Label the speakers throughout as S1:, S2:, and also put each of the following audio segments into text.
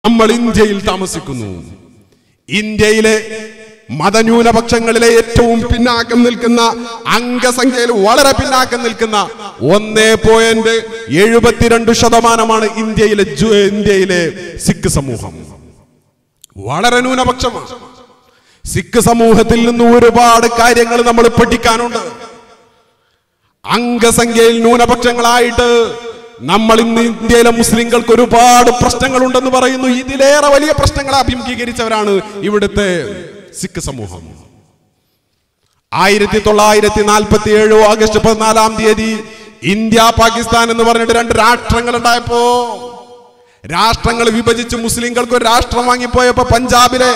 S1: നമ്മൾ ഇന്ത്യയിൽ താമസിക്കുന്നു ഇന്ത്യയിലെ മതന്യൂനപക്ഷങ്ങളിലെ ഏറ്റവും പിന്നാക്കം നിൽക്കുന്ന അംഗസംഖ്യയിൽ വളരെ പിന്നാക്കം നിൽക്കുന്ന ഒന്നേ പോയിന്റ് എഴുപത്തിരണ്ട് ശതമാനമാണ് ഇന്ത്യയിലെ ജു- ഇന്ത്യയിലെ സിഖ് സമൂഹം വളരെ ന്യൂനപക്ഷമാണ് സിഖ് സമൂഹത്തിൽ നിന്ന് ഒരുപാട് കാര്യങ്ങൾ നമ്മൾ പഠിക്കാനുണ്ട് അംഗസംഖ്യയിൽ ന്യൂനപക്ഷങ്ങളായിട്ട് നമ്മൾ ഇന്ന് ഇന്ത്യയിലെ മുസ്ലിങ്ങൾക്ക് ഒരുപാട് പ്രശ്നങ്ങളുണ്ടെന്ന് പറയുന്നു ഇതിലേറെ വലിയ പ്രശ്നങ്ങളെ അഭിമുഖീകരിച്ചവരാണ് ഇവിടുത്തെ സിഖ് സമൂഹം ആയിരത്തി തൊള്ളായിരത്തി നാൽപ്പത്തി ഏഴ് ഓഗസ്റ്റ് പതിനാലാം തീയതി ഇന്ത്യ പാകിസ്ഥാൻ എന്ന് പറഞ്ഞിട്ട് രണ്ട് രാഷ്ട്രങ്ങൾ ഉണ്ടായപ്പോ രാഷ്ട്രങ്ങൾ വിഭജിച്ച് മുസ്ലിങ്ങൾക്ക് ഒരു രാഷ്ട്രം വാങ്ങിപ്പോയപ്പോ പഞ്ചാബിലെ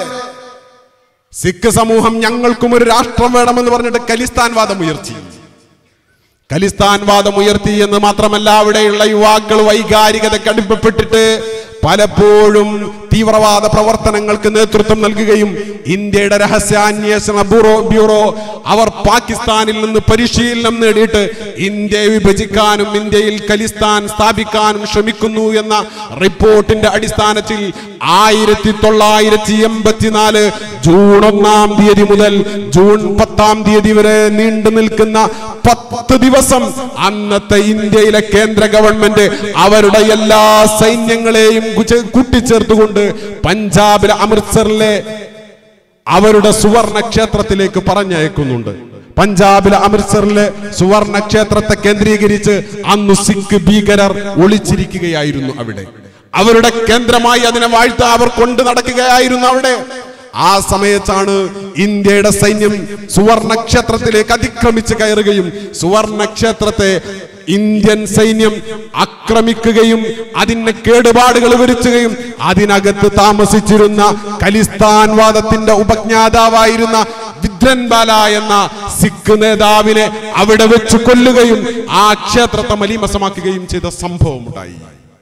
S1: സിഖ് സമൂഹം ഞങ്ങൾക്കും ഒരു രാഷ്ട്രം വേണമെന്ന് പറഞ്ഞിട്ട് ഖലിസ്ഥാൻ വാദം ഉയർത്തി ഖലിസ്ഥാൻ വാദം ഉയർത്തി എന്ന് മാത്രമല്ല അവിടെയുള്ള യുവാക്കൾ വൈകാരികതയ്ക്ക് അടിമപ്പെട്ടിട്ട് പലപ്പോഴും തീവ്രവാദ പ്രവർത്തനങ്ങൾക്ക് നേതൃത്വം നൽകുകയും ഇന്ത്യയുടെ രഹസ്യാന്വേഷണ ബ്യൂറോ ബ്യൂറോ അവർ പാകിസ്ഥാനിൽ നിന്ന് പരിശീലനം നേടിയിട്ട് ഇന്ത്യയെ വിഭജിക്കാനും ഇന്ത്യയിൽ ഖലിസ്ഥാൻ സ്ഥാപിക്കാനും ശ്രമിക്കുന്നു എന്ന റിപ്പോർട്ടിന്റെ അടിസ്ഥാനത്തിൽ ആയിരത്തി തൊള്ളായിരത്തി എൺപത്തിനാല് ജൂൺ ഒന്നാം തീയതി മുതൽ ജൂൺ പത്താം തീയതി വരെ നീണ്ടു നിൽക്കുന്ന പത്ത് ദിവസം അന്നത്തെ ഇന്ത്യയിലെ കേന്ദ്ര ഗവൺമെന്റ് അവരുടെ എല്ലാ സൈന്യങ്ങളെയും കുച- കൂട്ടിച്ചേർത്തുകൊണ്ട് പഞ്ചാബിലെ അമൃത്സറിലെ അവരുടെ സുവർണ ക്ഷേത്രത്തിലേക്ക് പറഞ്ഞയക്കുന്നുണ്ട് പഞ്ചാബിലെ അമൃത്സറിലെ സുവർണ ക്ഷേത്രത്തെ കേന്ദ്രീകരിച്ച് അന്ന് സിഖ് ഭീകരർ ഒളിച്ചിരിക്കുകയായിരുന്നു അവിടെ അവരുടെ കേന്ദ്രമായി അതിനെ വാഴ്ത്ത അവർ കൊണ്ടു നടക്കുകയായിരുന്നു അവിടെ ആ സമയത്താണ് ഇന്ത്യയുടെ സൈന്യം സുവർണ ക്ഷേത്രത്തിലേക്ക് അതിക്രമിച്ച് കയറുകയും സുവർണ ക്ഷേത്രത്തെ ഇന്ത്യൻ സൈന്യം ആക്രമിക്കുകയും അതിന് കേടുപാടുകൾ വരുത്തുകയും അതിനകത്ത് താമസിച്ചിരുന്ന ഖലിസ്ഥാൻ വാദത്തിന്റെ ഉപജ്ഞാതാവായിരുന്ന വിദ്രൻബാല എന്ന സിഖ് നേതാവിനെ അവിടെ വെച്ച് കൊല്ലുകയും ആ ക്ഷേത്രത്തെ മലീമസമാക്കുകയും ചെയ്ത സംഭവമുണ്ടായി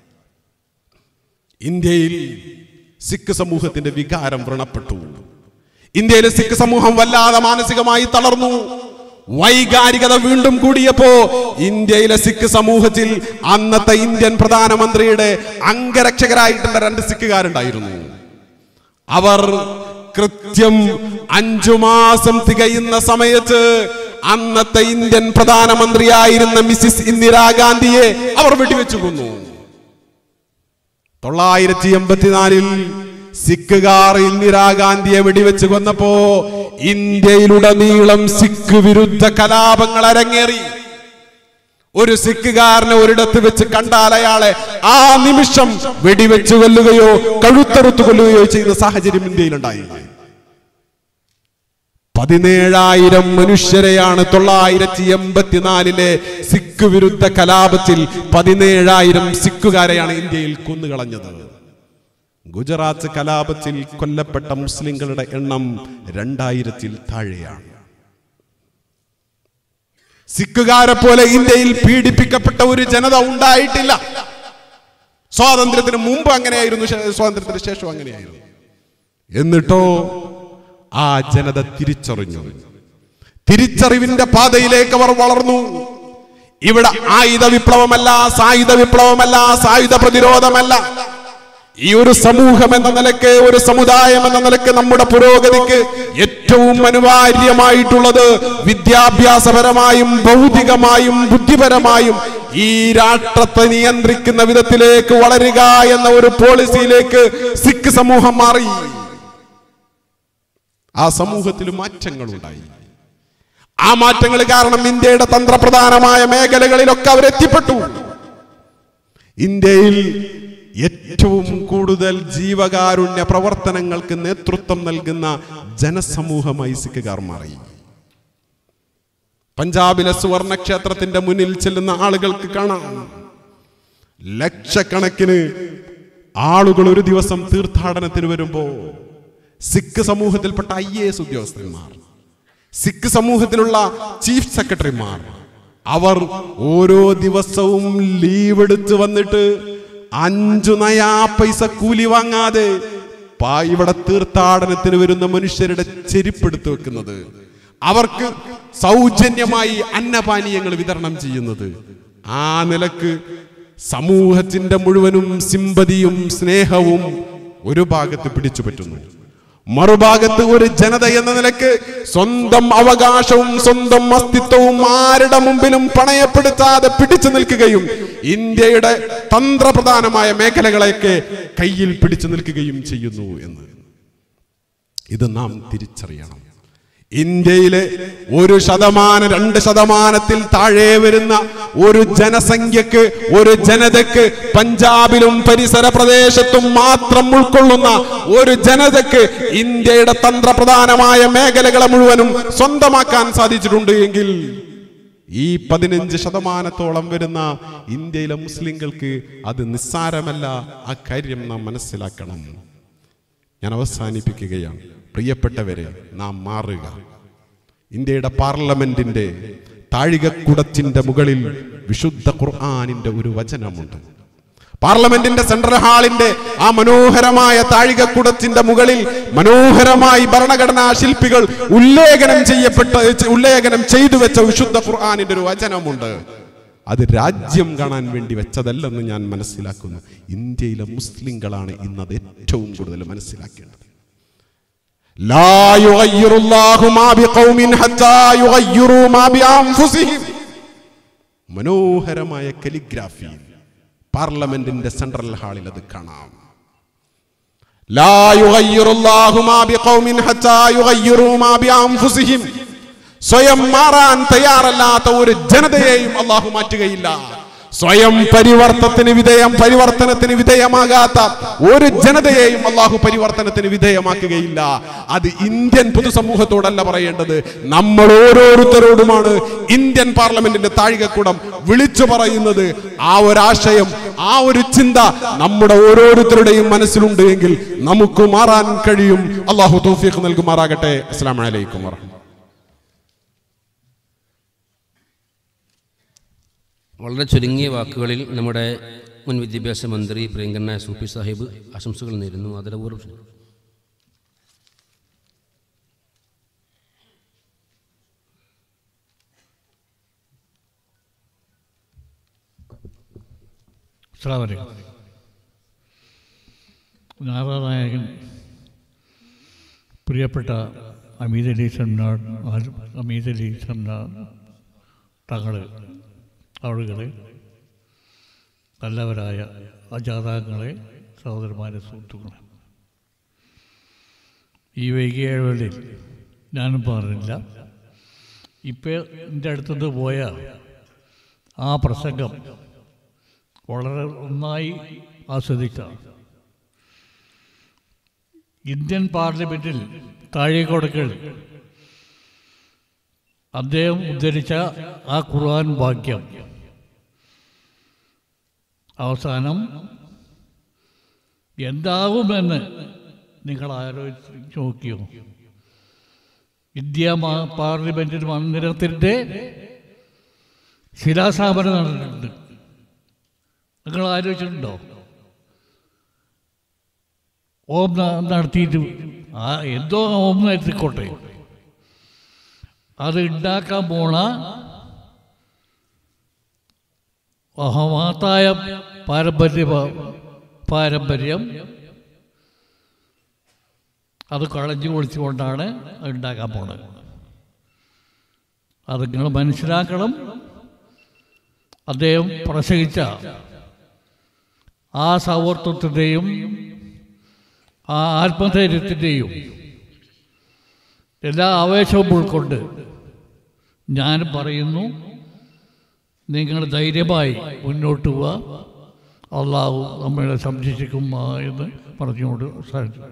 S1: ഇന്ത്യയിൽ സിഖ് സമൂഹത്തിന്റെ വികാരം വ്രണപ്പെട്ടു ഇന്ത്യയിലെ സിഖ് സമൂഹം വല്ലാതെ മാനസികമായി തളർന്നു വൈകാരികത വീണ്ടും കൂടിയപ്പോ ഇന്ത്യയിലെ സിഖ് സമൂഹത്തിൽ അന്നത്തെ ഇന്ത്യൻ പ്രധാനമന്ത്രിയുടെ അംഗരക്ഷകരായിട്ടുള്ള രണ്ട് സിഖുകാരുണ്ടായിരുന്നു അവർ കൃത്യം അഞ്ചു മാസം തികയുന്ന സമയത്ത് അന്നത്തെ ഇന്ത്യൻ പ്രധാനമന്ത്രിയായിരുന്ന മിസിസ് ഇന്ദിരാഗാന്ധിയെ അവർ വെടിവെച്ചു കൊന്നു തൊള്ളായിരത്തി എൺപത്തിനാലിൽ സിഖുകാർ ഇന്ദിരാഗാന്ധിയെ വെടിവെച്ച് കൊന്നപ്പോ ഇന്ത്യയിലുടനീളം സിഖ് വിരുദ്ധ കലാപങ്ങൾ അരങ്ങേറി ഒരു സിഖുകാരനെ ഒരിടത്ത് വെച്ച് കണ്ടാൽ അയാളെ ആ നിമിഷം വെടിവെച്ച് കൊല്ലുകയോ കഴുത്തറുത്ത് കൊല്ലുകയോ ചെയ്യുന്ന സാഹചര്യം ഇന്ത്യയിലുണ്ടായി പതിനേഴായിരം മനുഷ്യരെയാണ് തൊള്ളായിരത്തി എൺപത്തിനാലിലെ സിഖ് വിരുദ്ധ കലാപത്തിൽ പതിനേഴായിരം സിഖുകാരെയാണ് ഇന്ത്യയിൽ കൊന്നുകളഞ്ഞത് ഗുജറാത്ത് കലാപത്തിൽ കൊല്ലപ്പെട്ട മുസ്ലിങ്ങളുടെ എണ്ണം രണ്ടായിരത്തിൽ താഴെയാണ് സിഖുകാരെ പോലെ ഇന്ത്യയിൽ പീഡിപ്പിക്കപ്പെട്ട ഒരു ജനത ഉണ്ടായിട്ടില്ല സ്വാതന്ത്ര്യത്തിന് മുമ്പ് അങ്ങനെയായിരുന്നു ശേ- സ്വാതന്ത്ര്യത്തിന് ശേഷം അങ്ങനെയായിരുന്നു എന്നിട്ടോ ആ ജനത തിരിച്ചറിഞ്ഞു തിരിച്ചറിവിന്റെ പാതയിലേക്ക് അവർ വളർന്നു ഇവിടെ ആയുധ വിപ്ലവമല്ല സായുധ വിപ്ലവമല്ല സായുധ പ്രതിരോധമല്ല ഈ ഒരു സമൂഹം എന്ന നിലക്ക് ഒരു സമുദായം എന്ന നിലക്ക് നമ്മുടെ പുരോഗതിക്ക് ഏറ്റവും അനിവാര്യമായിട്ടുള്ളത് വിദ്യാഭ്യാസപരമായും ഭൗതികമായും ബുദ്ധിപരമായും ഈ രാഷ്ട്രത്തെ നിയന്ത്രിക്കുന്ന വിധത്തിലേക്ക് വളരുക എന്ന ഒരു പോളിസിയിലേക്ക് സിഖ് സമൂഹം മാറി ആ സമൂഹത്തിൽ മാറ്റങ്ങൾ ഉണ്ടായി ആ മാറ്റങ്ങൾ കാരണം ഇന്ത്യയുടെ തന്ത്രപ്രധാനമായ മേഖലകളിലൊക്കെ അവരെത്തിപ്പെട്ടു ഇന്ത്യയിൽ ഏറ്റവും കൂടുതൽ ജീവകാരുണ്യ പ്രവർത്തനങ്ങൾക്ക് നേതൃത്വം നൽകുന്ന ജനസമൂഹമായി സിഖുകാർ മാറി പഞ്ചാബിലെ സുവർണ ക്ഷേത്രത്തിന്റെ മുന്നിൽ ചെല്ലുന്ന ആളുകൾക്ക് കാണാം ലക്ഷക്കണക്കിന് ആളുകൾ ഒരു ദിവസം തീർത്ഥാടനത്തിന് വരുമ്പോ സിഖ് സമൂഹത്തിൽപ്പെട്ട ഐ എ എസ് ഉദ്യോഗസ്ഥന്മാർ സിഖ് സമൂഹത്തിലുള്ള ചീഫ് സെക്രട്ടറിമാർ അവർ ഓരോ ദിവസവും ലീവ് എടുത്ത് വന്നിട്ട് അഞ്ചു നയാ പൈസ കൂലി വാങ്ങാതെ പാ- ഇവിടെ തീർത്ഥാടനത്തിന് വരുന്ന മനുഷ്യരുടെ ചെരുപ്പെടുത്ത് വെക്കുന്നത് അവർക്ക് സൗജന്യമായി അന്നപാനീയങ്ങൾ വിതരണം ചെയ്യുന്നത് ആ നിലക്ക് സമൂഹത്തിന്റെ മുഴുവനും സിമ്പതിയും സ്നേഹവും ഒരു ഭാഗത്ത് പിടിച്ചു പറ്റുന്നു മറുഭാഗത്ത് ഒരു ജനത എന്ന നിലക്ക് സ്വന്തം അവകാശവും സ്വന്തം അസ്തിത്വവും ആരുടെ മുമ്പിലും പണയപ്പെടുത്താതെ പിടിച്ചു നിൽക്കുകയും ഇന്ത്യയുടെ തന്ത്രപ്രധാനമായ മേഖലകളെയൊക്കെ കയ്യിൽ പിടിച്ചു നിൽക്കുകയും ചെയ്യുന്നു എന്ന് ഇത് നാം തിരിച്ചറിയണം ഇന്ത്യയിലെ ഒരു ശതമാനം രണ്ട് ശതമാനത്തിൽ താഴെ വരുന്ന ഒരു ജനസംഖ്യക്ക് ഒരു ജനതയ്ക്ക് പഞ്ചാബിലും പരിസര പ്രദേശത്തും മാത്രം ഉൾക്കൊള്ളുന്ന ഒരു ജനതയ്ക്ക് ഇന്ത്യയുടെ തന്ത്രപ്രധാനമായ മേഖലകളെ മുഴുവനും സ്വന്തമാക്കാൻ സാധിച്ചിട്ടുണ്ട് എങ്കിൽ ഈ പതിനഞ്ച് ശതമാനത്തോളം വരുന്ന ഇന്ത്യയിലെ മുസ്ലിങ്ങൾക്ക് അത് നിസ്സാരമല്ല ആ കാര്യം നാം മനസ്സിലാക്കണം ഞാൻ അവസാനിപ്പിക്കുകയാണ് പ്രിയപ്പെട്ടവരെ നാം മാറുക ഇന്ത്യയുടെ പാർലമെന്റിന്റെ താഴികക്കുടത്തിന്റെ മുകളിൽ വിശുദ്ധ ഖുർആാനിന്റെ ഒരു വചനമുണ്ട് പാർലമെന്റിന്റെ സെൻട്രൽ ഹാളിന്റെ ആ മനോഹരമായ താഴികക്കുടത്തിന്റെ മുകളിൽ മനോഹരമായി ഭരണഘടനാ ശില്പികൾ ഉല്ലേഖനം ചെയ്യപ്പെട്ട ഉല്ലേഖനം ചെയ്തു വെച്ച വിശുദ്ധ ഖുർആാനിന്റെ ഒരു വചനമുണ്ട് അത് രാജ്യം കാണാൻ വേണ്ടി വെച്ചതല്ലെന്ന് ഞാൻ മനസ്സിലാക്കുന്നു ഇന്ത്യയിലെ മുസ്ലിങ്ങളാണ് ഇന്നത് ഏറ്റവും കൂടുതൽ മനസ്സിലാക്കേണ്ടത് ലാ യുഗയ്യിറുല്ലാഹു മാ ബിഖൗമിൻ ഹത്താ യുഗയ്യിറു മാ ബിഅൻഫുസിഹിം മനോഹരമായ കലിഗ്രാഫി പാർലമെന്റിന്റെ സെൻട്രൽ ഹാളിൽ അത് കാണാം ലാ യുഗയ്യിറുല്ലാഹു മാ ബിഖൗമിൻ ഹത്താ യുഗയ്യിറു മാ ബിഅൻഫുസിഹിം സ്വയം മാറാൻ തയ്യാറല്ലാത്ത ഒരു ജനതയെയും അള്ളാഹു മാറ്റുകയില്ല സ്വയം പരിവർത്തനത്തിന് വിധേയം പരിവർത്തനത്തിന് വിധേയമാകാത്ത ഒരു ജനതയെയും അള്ളാഹു പരിവർത്തനത്തിന് വിധേയമാക്കുകയില്ല അത് ഇന്ത്യൻ പൊതുസമൂഹത്തോടല്ല പറയേണ്ടത് നമ്മൾ ഓരോരുത്തരോടുമാണ് ഇന്ത്യൻ പാർലമെന്റിന്റെ താഴികക്കുടം വിളിച്ചു പറയുന്നത് ആ ഒരാശയം ആ ഒരു ചിന്ത നമ്മുടെ ഓരോരുത്തരുടെയും മനസ്സിലുണ്ട് എങ്കിൽ നമുക്ക് മാറാൻ കഴിയും അള്ളാഹു തൗഫീഖ് നൽകുമാറാകട്ടെ അസ്സാം വലൈക്കും വർഹമ
S2: വളരെ ചുരുങ്ങിയ വാക്കുകളിൽ നമ്മുടെ മുൻ വിദ്യാഭ്യാസ മന്ത്രി പ്രിയങ്കരനായ സൂഫി സാഹിബ് ആശംസകൾ നേരുന്നു ആദരപൂർവ്വം
S3: അസ്സാം വലൈക്കും നാരായണൻ പ്രിയപ്പെട്ട അമീദ് അലി സന്നാർ അമീദ് അലി സന്നാർ തങ്ങൾ ആളുകളെ നല്ലവരായ അജാതാങ്ങളെ സഹോദരന്മാരെ സുഹൃത്തുക്കളെ ഈ വൈകിയ വേളയിൽ ഞാനും പറഞ്ഞില്ല ഇപ്പോൾ എൻ്റെ അടുത്തുനിന്ന് പോയ ആ പ്രസംഗം വളരെ നന്നായി ആസ്വദിച്ച ഇന്ത്യൻ പാർലമെൻറ്റിൽ താഴേക്കൊടുക്കൽ അദ്ദേഹം ഉദ്ധരിച്ച ആ ഖുർആൻ വാക്യം അവസാനം എന്താകുമെന്ന് നിങ്ങൾ ആലോചിച്ച് നോക്കിയോ ഇന്ത്യ മാ- പാർലമെൻറ്റ് മന്ദിരത്തിൻ്റെ ശിലാസ്ഥാപനം നടന്നിട്ടുണ്ട് നിങ്ങൾ ആലോചിച്ചിട്ടുണ്ടോ ഓം ന- നടത്തിയിട്ട് ആ എന്തോ ഓം നടത്തിക്കോട്ടെ അത് ഉണ്ടാക്കാൻ പോണ മഹമാത്തായ പാരമ്പര്യ പാരമ്പര്യം അത് കളഞ്ഞു പൊളിച്ചുകൊണ്ടാണ് അത് ഉണ്ടാക്കാൻ പോണത് അത് നിങ്ങൾ മനസ്സിലാക്കണം അദ്ദേഹം പ്രസംഗിച്ച ആ സൗഹൃദത്തിൻ്റെയും ആ ആത്മധൈര്യത്തിൻ്റെയും എല്ലാ ആവേശവും ഉൾക്കൊണ്ട് ഞാൻ പറയുന്നു നിങ്ങൾ ധൈര്യമായി മുന്നോട്ട് പോവുക അള്ളാഹു നമ്മളെ സംരക്ഷിക്കും എന്ന് പറഞ്ഞുകൊണ്ട് അവസാനിച്ചു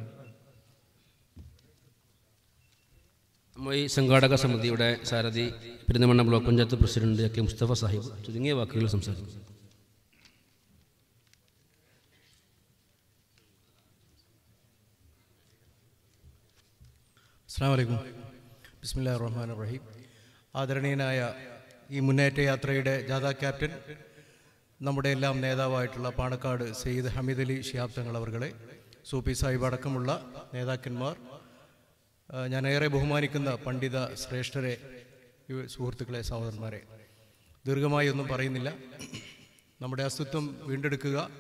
S2: നമ്മൾ ഈ സംഘാടക സമിതിയുടെ സാരഥി Perinthalmanna block panchayat president A K Mustafa Sahib ചുരുങ്ങിയ വാക്കുകൾ സംസാരിക്കും
S4: അസ്സാം വലൈക്കും ബിസ്മില്ലാ റഹ്മാൻ റഹീം ആദരണീയനായ ഈ മുന്നേറ്റ യാത്രയുടെ ജാഥ ക്യാപ്റ്റൻ നമ്മുടെ എല്ലാം നേതാവായിട്ടുള്ള പാണക്കാട് സെയ്ദ് ഹമീദ് അലി ഷിഹാബ് തങ്ങൾ അവർകളെ സൂപ്പി സാഹിബ് അടക്കമുള്ള നേതാക്കന്മാർ ആ, ഞാൻ ഏറെ ബഹുമാനിക്കുന്ന പണ്ഡിത ശ്രേഷ്ഠരെ യു- സുഹൃത്തുക്കളെ സഹോദരന്മാരെ ദീർഘമായി ഒന്നും പറയുന്നില്ല നമ്മുടെ അസ്തിത്വം വീണ്ടെടുക്കുക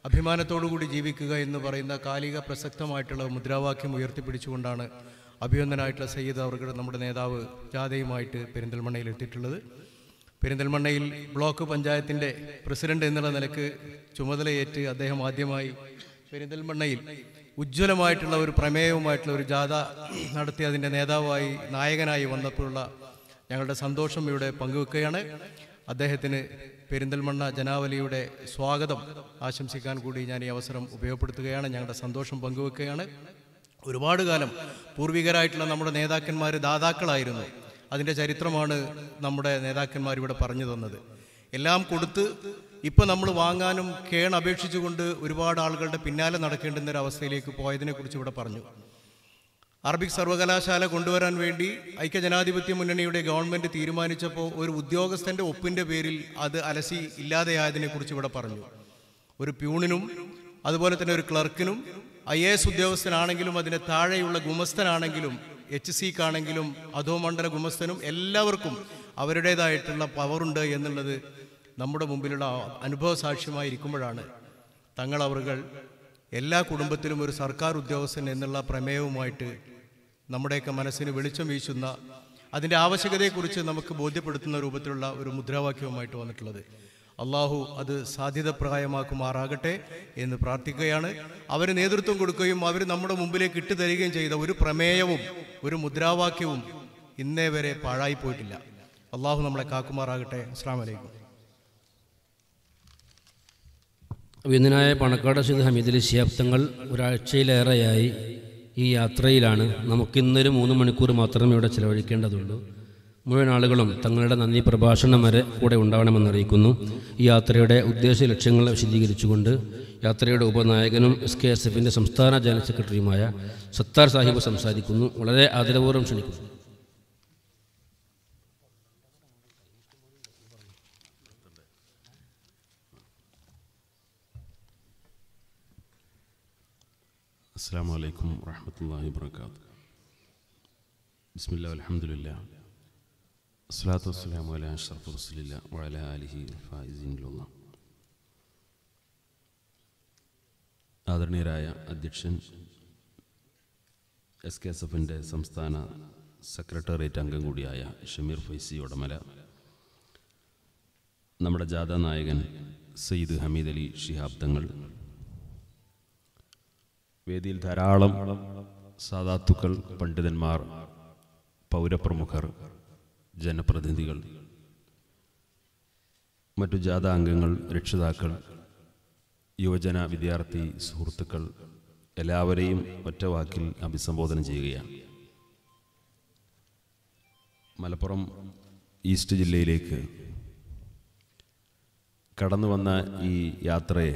S4: അഭിമാനത്തോടുകൂടി ജീവിക്കുക എന്ന് പറയുന്ന കാലിക പ്രസക്തമായിട്ടുള്ള മുദ്രാവാക്യം ഉയർത്തിപ്പിടിച്ചുകൊണ്ടാണ് അഭിനന്ദനായിട്ടുള്ള സയ്യിദ് അവർക്ക് നമ്മുടെ നേതാവ് ജാഥയുമായിട്ട് പെരിന്തൽമണ്ണയിൽ എത്തിയിട്ടുള്ളത് പെരിന്തൽമണ്ണയിൽ ബ്ലോക്ക് പഞ്ചായത്തിൻ്റെ പ്രസിഡന്റ് എന്നുള്ള നിലക്ക് ചുമതലയേറ്റ് അദ്ദേഹം ആദ്യമായി പെരിന്തൽമണ്ണയിൽ ഉജ്ജ്വലമായിട്ടുള്ള ഒരു പ്രമേയവുമായിട്ടുള്ള ഒരു ജാഥ നടത്തി അതിൻ്റെ നേതാവായി നായകനായി വന്നപ്പോഴുള്ള ഞങ്ങളുടെ സന്തോഷം ഇവിടെ പങ്കുവെക്കുകയാണ് അദ്ദേഹത്തിന് പെരിന്തൽമണ്ണ ജനാവലിയുടെ സ്വാഗതം ആശംസിക്കാൻ കൂടി ഞാൻ ഈ അവസരം ഉപയോഗപ്പെടുത്തുകയാണ് ഞങ്ങളുടെ സന്തോഷം പങ്കുവെക്കുകയാണ് ഒരുപാട് കാലം പൂർവികരായിട്ടുള്ള നമ്മുടെ നേതാക്കന്മാർ ദാതാക്കളായിരുന്നു അതിൻ്റെ ചരിത്രമാണ് നമ്മുടെ നേതാക്കന്മാർ ഇവിടെ പറഞ്ഞു തന്നത് എല്ലാം കൊടുത്ത് ഇപ്പം നമ്മൾ വാങ്ങാനും കേൺ അപേക്ഷിച്ചുകൊണ്ട് ഒരുപാട് ആളുകളുടെ പിന്നാലെ നടക്കേണ്ടുന്ന ഒരു അവസ്ഥയിലേക്ക് പോയതിനെക്കുറിച്ച് ഇവിടെ പറഞ്ഞു അറബിക് സർവകലാശാല കൊണ്ടുവരാൻ വേണ്ടി ഐക്യജനാധിപത്യ മുന്നണിയുടെ ഗവൺമെൻറ് തീരുമാനിച്ചപ്പോൾ ഒരു ഉദ്യോഗസ്ഥൻ്റെ ഒപ്പിൻ്റെ പേരിൽ അത് അലസി ഇല്ലാതെയായതിനെക്കുറിച്ച് ഇവിടെ പറഞ്ഞു ഒരു പ്യൂണിനും അതുപോലെ തന്നെ ഒരു ക്ലർക്കിനും ഐ എ എസ് ഉദ്യോഗസ്ഥനാണെങ്കിലും അതിന് താഴെയുള്ള ഗുമസ്തനാണെങ്കിലും എച്ച് സിക്കാണെങ്കിലും അധോമണ്ഡല ഗുമസ്തനും എല്ലാവർക്കും അവരുടേതായിട്ടുള്ള പവറുണ്ട് എന്നുള്ളത് നമ്മുടെ മുമ്പിലുള്ള അനുഭവ സാക്ഷ്യമായിരിക്കുമ്പോഴാണ് തങ്ങളവറുകൾ എല്ലാ കുടുംബത്തിലും ഒരു സർക്കാർ ഉദ്യോഗസ്ഥൻ എന്നുള്ള പ്രമേയവുമായിട്ട് നമ്മുടെയൊക്കെ മനസ്സിന് വെളിച്ചം വീശുന്ന അതിൻ്റെ ആവശ്യകതയെക്കുറിച്ച് നമുക്ക് ബോധ്യപ്പെടുത്തുന്ന രൂപത്തിലുള്ള ഒരു മുദ്രാവാക്യവുമായിട്ട് വന്നിട്ടുള്ളത് അള്ളാഹു അത് സാധ്യതപ്രായമാക്കുമാറാകട്ടെ എന്ന് പ്രാർത്ഥിക്കുകയാണ് അവർ നേതൃത്വം കൊടുക്കുകയും അവർ നമ്മുടെ മുമ്പിലേക്ക് ഇട്ടു തരികയും ചെയ്ത ഒരു പ്രമേയവും ഒരു മുദ്രാവാക്യവും ഇന്നേ വരെ പാഴായി പോയിട്ടില്ല അള്ളാഹു നമ്മളെ കാക്കുമാറാകട്ടെ അസ്സാം വലൈക്കും
S2: വിന്ദനായ പണക്കാട് സീത് ഹമീദ് ശിയാബ്ദങ്ങൾ ഒരാഴ്ചയിലേറെയായി ഈ യാത്രയിലാണ് നമുക്കിന്നൊരു മൂന്ന് മണിക്കൂർ മാത്രമേ ഇവിടെ ചിലവഴിക്കേണ്ടതുള്ളൂ മുഴുവൻ ആളുകളും തങ്ങളുടെ നന്ദി പ്രഭാഷണം വരെ കൂടെ ഉണ്ടാവണമെന്നറിയിക്കുന്നു ഈ യാത്രയുടെ ഉദ്ദേശ ലക്ഷ്യങ്ങൾ വിശദീകരിച്ചുകൊണ്ട് യാത്രയുടെ ഉപനായകനും എസ് കെ എസ് എഫിൻ്റെ സംസ്ഥാന ജനറൽ സെക്രട്ടറിയുമായ സത്താർ സാഹിബ് സംസാരിക്കുന്നു വളരെ ആദരപൂർവ്വം ക്ഷണിക്കുന്നു
S5: السلام عليكم ورحمة الله وبركاته بسم الله والحمد لله الصلاة والسلام على أشرف رسول الله وعلى آله الفائزين الله ആദരണീയരായ അധ്യക്ഷൻ എസ് കെ എസ് എഫിൻ്റെ സംസ്ഥാന സെക്രട്ടേറിയറ്റ് അംഗം കൂടിയായ ഷമീർ ഫൈസി ഉടമല നമ്മുടെ ജാഥാ നായകൻ സയ്യിദ് ഹമീദ് അലി ഷിഹാബ് തങ്ങൾ വേദിയിൽ ധാരാളം സാധാത്തുക്കൾ പണ്ഡിതന്മാർ പൗരപ്രമുഖർ ജനപ്രതിനിധികൾ മറ്റു ജാഥ അംഗങ്ങൾ രക്ഷിതാക്കൾ യുവജന വിദ്യാർത്ഥി സുഹൃത്തുക്കൾ എല്ലാവരെയും ഒറ്റ വാക്കിൽ അഭിസംബോധന ചെയ്യുകയാണ് മലപ്പുറം ഈസ്റ്റ് ജില്ലയിലേക്ക് കടന്നു വന്ന ഈ യാത്രയെ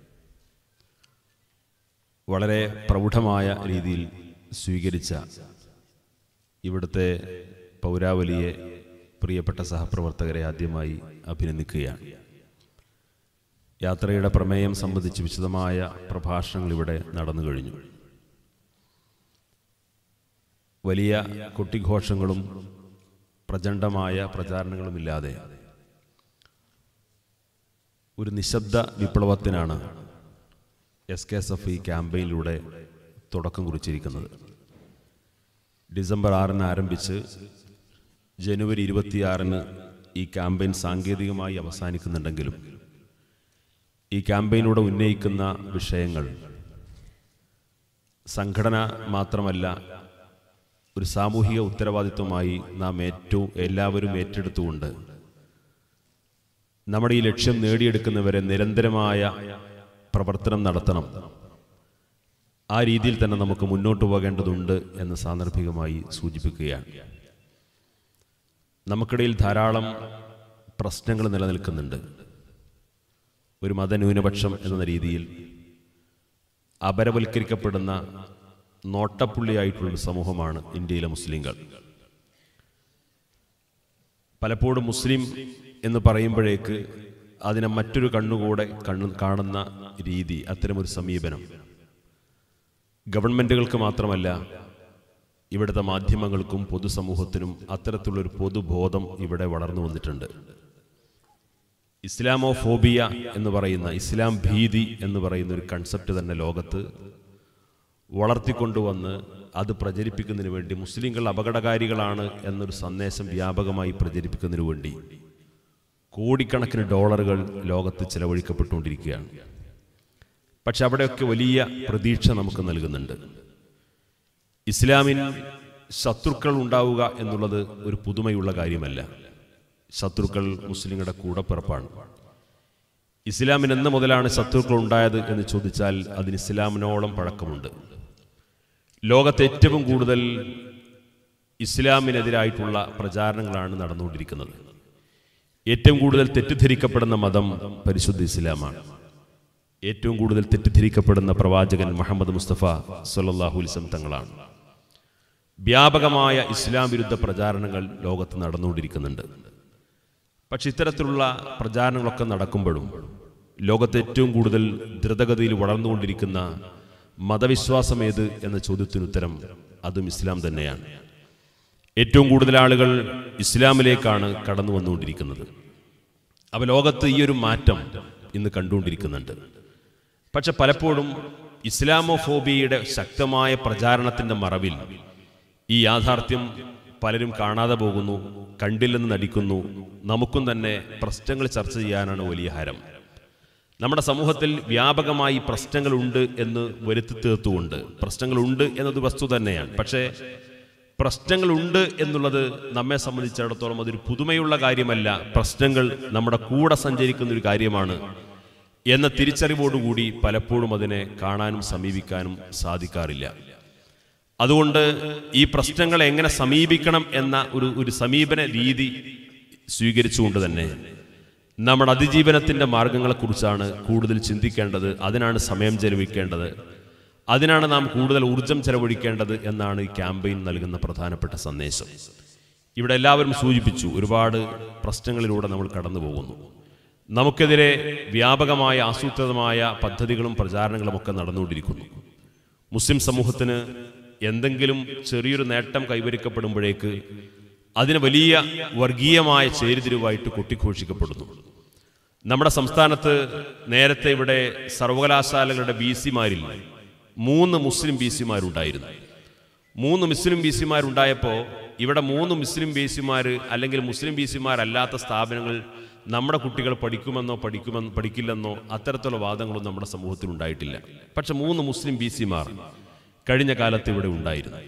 S5: വളരെ പ്രൗഢമായ രീതിയിൽ സ്വീകരിച്ച ഇവിടുത്തെ പൗരാവലിയെ പ്രിയപ്പെട്ട സഹപ്രവർത്തകരെ ആദ്യമായി അഭിനന്ദിക്കുകയാണ് യാത്രയുടെ പ്രമേയം സംബന്ധിച്ച് വിശദമായ പ്രഭാഷണങ്ങൾ ഇവിടെ നടന്നു കഴിഞ്ഞു വലിയ കൊട്ടിഘോഷങ്ങളും പ്രചണ്ഡമായ പ്രചാരണങ്ങളുമില്ലാതെ ഒരു നിശബ്ദ വിപ്ലവത്തിനാണ് എസ് കെ എസ് എഫ് ഈ ക്യാമ്പയിനിലൂടെ തുടക്കം കുറിച്ചിരിക്കുന്നത് ഡിസംബർ ആറിന് ആരംഭിച്ച് ജനുവരി ഇരുപത്തിയാറിന് ഈ ക്യാമ്പയിൻ സാങ്കേതികമായി അവസാനിക്കുന്നുണ്ടെങ്കിലും ഈ ക്യാമ്പയിനിലൂടെ ഉന്നയിക്കുന്ന വിഷയങ്ങൾ സംഘടന മാത്രമല്ല ഒരു സാമൂഹിക ഉത്തരവാദിത്വമായി നാം ഏറ്റവും എല്ലാവരും ഏറ്റെടുത്തുകൊണ്ട് നമ്മുടെ ഈ ലക്ഷ്യം നേടിയെടുക്കുന്നവരെ നിരന്തരമായ പ്രവർത്തനം നടത്തണം ആ രീതിയിൽ തന്നെ നമുക്ക് മുന്നോട്ട് പോകേണ്ടതുണ്ട് എന്ന് സാന്ദർഭികമായി സൂചിപ്പിക്കുകയാണ് നമുക്കിടയിൽ ധാരാളം പ്രശ്നങ്ങൾ നിലനിൽക്കുന്നുണ്ട് ഒരു മതന്യൂനപക്ഷം എന്ന രീതിയിൽ അപരവൽക്കരിക്കപ്പെടുന്ന നോട്ടപ്പുള്ളിയായിട്ടുള്ളൊരു സമൂഹമാണ് ഇന്ത്യയിലെ മുസ്ലിങ്ങൾ പലപ്പോഴും മുസ്ലിം എന്ന് പറയുമ്പോഴേക്ക് അതിനെ മറ്റൊരു കണ്ണുകൂടെ കണ്ണു കാണുന്ന രീതി അത്തരമൊരു സമീപനം ഗവൺമെൻറ്റുകൾക്ക് മാത്രമല്ല ഇവിടുത്തെ മാധ്യമങ്ങൾക്കും പൊതുസമൂഹത്തിനും അത്തരത്തിലുള്ളൊരു പൊതുബോധം ഇവിടെ വളർന്നു വന്നിട്ടുണ്ട് ഇസ്ലാമോഫോബിയ എന്ന് പറയുന്ന ഇസ്ലാം ഭീതി എന്ന് പറയുന്ന ഒരു കൺസെപ്റ്റ് തന്നെ ലോകത്ത് വളർത്തിക്കൊണ്ടുവന്ന് അത് പ്രചരിപ്പിക്കുന്നതിന് വേണ്ടി മുസ്ലിങ്ങൾ അപകടകാരികളാണ് എന്നൊരു സന്ദേശം വ്യാപകമായി പ്രചരിപ്പിക്കുന്നതിന് വേണ്ടി കോടിക്കണക്കിന് ഡോളറുകൾ ലോകത്ത് ചെലവഴിക്കപ്പെട്ടുകൊണ്ടിരിക്കുകയാണ് പക്ഷെ അവിടെയൊക്കെ വലിയ പ്രതീക്ഷ നമുക്ക് നൽകുന്നുണ്ട് ഇസ്ലാമിന് ശത്രുക്കൾ ഉണ്ടാവുക എന്നുള്ളത് ഒരു പുതുമയുള്ള കാര്യമല്ല ശത്രുക്കൾ മുസ്ലിങ്ങളുടെ കൂടപ്പിറപ്പാണ് ഇസ്ലാമിന് എന്ന് മുതലാണ് ശത്രുക്കൾ ഉണ്ടായത് എന്ന് ചോദിച്ചാൽ അതിന് ഇസ്ലാമിനോളം പഴക്കമുണ്ട് ലോകത്ത് ഏറ്റവും കൂടുതൽ ഇസ്ലാമിനെതിരായിട്ടുള്ള പ്രചാരണങ്ങളാണ് നടന്നുകൊണ്ടിരിക്കുന്നത് ഏറ്റവും കൂടുതൽ തെറ്റിദ്ധരിക്കപ്പെടുന്ന മതം പരിശുദ്ധ ഇസ്ലാമാണ് ഏറ്റവും കൂടുതൽ തെറ്റിദ്ധരിക്കപ്പെടുന്ന പ്രവാചകൻ മുഹമ്മദ് മുസ്തഫ സല്ലാഹു അലിസം തങ്ങളാണ് വ്യാപകമായ ഇസ്ലാം വിരുദ്ധ പ്രചാരണങ്ങൾ ലോകത്ത് നടന്നുകൊണ്ടിരിക്കുന്നുണ്ട് പക്ഷെ ഇത്തരത്തിലുള്ള പ്രചാരണങ്ങളൊക്കെ നടക്കുമ്പോഴും ലോകത്ത് ഏറ്റവും കൂടുതൽ ദ്രുതഗതിയിൽ വളർന്നുകൊണ്ടിരിക്കുന്ന മതവിശ്വാസം ഏത് എന്ന ചോദ്യത്തിന് ഉത്തരം അതും ഇസ്ലാം തന്നെയാണ് ഏറ്റവും കൂടുതൽ ആളുകൾ ഇസ്ലാമിലേക്കാണ് കടന്നു വന്നുകൊണ്ടിരിക്കുന്നത് അപ്പോൾ ലോകത്ത് ഈ ഒരു മാറ്റം ഇന്ന് കണ്ടുകൊണ്ടിരിക്കുന്നുണ്ട് പക്ഷെ പലപ്പോഴും ഇസ്ലാമോഫോബിയയുടെ ശക്തമായ പ്രചാരണത്തിന്റെ മറവിൽ ഈ യാഥാർത്ഥ്യം പലരും കാണാതെ പോകുന്നു കണ്ടില്ലെന്ന് നടിക്കുന്നു നമുക്കും തന്നെ പ്രശ്നങ്ങൾ ചർച്ച ചെയ്യാനാണ് വലിയ ഹരം നമ്മുടെ സമൂഹത്തിൽ വ്യാപകമായി പ്രശ്നങ്ങളുണ്ട് എന്ന് വരുത്തി തീർത്തുകൊണ്ട് പ്രശ്നങ്ങളുണ്ട് എന്നത് വസ്തു തന്നെയാണ് പക്ഷേ പ്രശ്നങ്ങളുണ്ട് എന്നുള്ളത് നമ്മെ സംബന്ധിച്ചിടത്തോളം അതൊരു പുതുമയുള്ള കാര്യമല്ല പ്രശ്നങ്ങൾ നമ്മുടെ കൂടെ സഞ്ചരിക്കുന്ന ഒരു കാര്യമാണ് എന്ന തിരിച്ചറിവോടുകൂടി പലപ്പോഴും അതിനെ കാണാനും സമീപിക്കാനും സാധിക്കാറില്ല അതുകൊണ്ട് ഈ പ്രശ്നങ്ങളെ എങ്ങനെ സമീപിക്കണം എന്ന ഒരു ഒരു സമീപന രീതി സ്വീകരിച്ചുകൊണ്ട് തന്നെ നമ്മുടെ അതിജീവനത്തിൻ്റെ മാർഗങ്ങളെക്കുറിച്ചാണ് കൂടുതൽ ചിന്തിക്കേണ്ടത് അതിനാണ് സമയം ചെലവഴിക്കേണ്ടത് അതിനാണ് നാം കൂടുതൽ ഊർജം ചെലവഴിക്കേണ്ടത് എന്നാണ് ഈ ക്യാമ്പയിൻ നൽകുന്ന പ്രധാനപ്പെട്ട സന്ദേശം ഇവിടെ എല്ലാവരും സൂചിപ്പിച്ചു ഒരുപാട് പ്രശ്നങ്ങളിലൂടെ നമ്മൾ കടന്നു പോകുന്നു നമുക്കെതിരെ വ്യാപകമായ ആസൂത്രിതമായ പദ്ധതികളും പ്രചാരണങ്ങളും ഒക്കെ നടന്നുകൊണ്ടിരിക്കുന്നു മുസ്ലിം സമൂഹത്തിന് എന്തെങ്കിലും ചെറിയൊരു നേട്ടം കൈവരിക്കപ്പെടുമ്പോഴേക്ക് അതിന് വലിയ വർഗീയമായ ചേരിതിരിവായിട്ട് കൊട്ടിഘോഷിക്കപ്പെടുന്നു നമ്മുടെ സംസ്ഥാനത്ത് നേരത്തെ ഇവിടെ സർവകലാശാലകളുടെ ബി സിമാരിൽ മൂന്ന് മുസ്ലിം ബി സിമാരുണ്ടായിരുന്നു മൂന്ന് മുസ്ലിം ബി സിമാരുണ്ടായപ്പോൾ ഇവിടെ മൂന്ന് മുസ്ലിം ബി സിമാർ അല്ലെങ്കിൽ മുസ്ലിം ബി സിമാരല്ലാത്ത സ്ഥാപനങ്ങൾ നമ്മുടെ കുട്ടികൾ പഠിക്കുമെന്നോ പഠിക്കുമെന്നോ പഠിക്കില്ലെന്നോ അത്തരത്തിലുള്ള വാദങ്ങളൊന്നും നമ്മുടെ സമൂഹത്തിൽ ഉണ്ടായിട്ടില്ല പക്ഷെ മൂന്ന് മുസ്ലിം ബി സിമാർ കഴിഞ്ഞ കാലത്ത് ഇവിടെ ഉണ്ടായിരുന്നു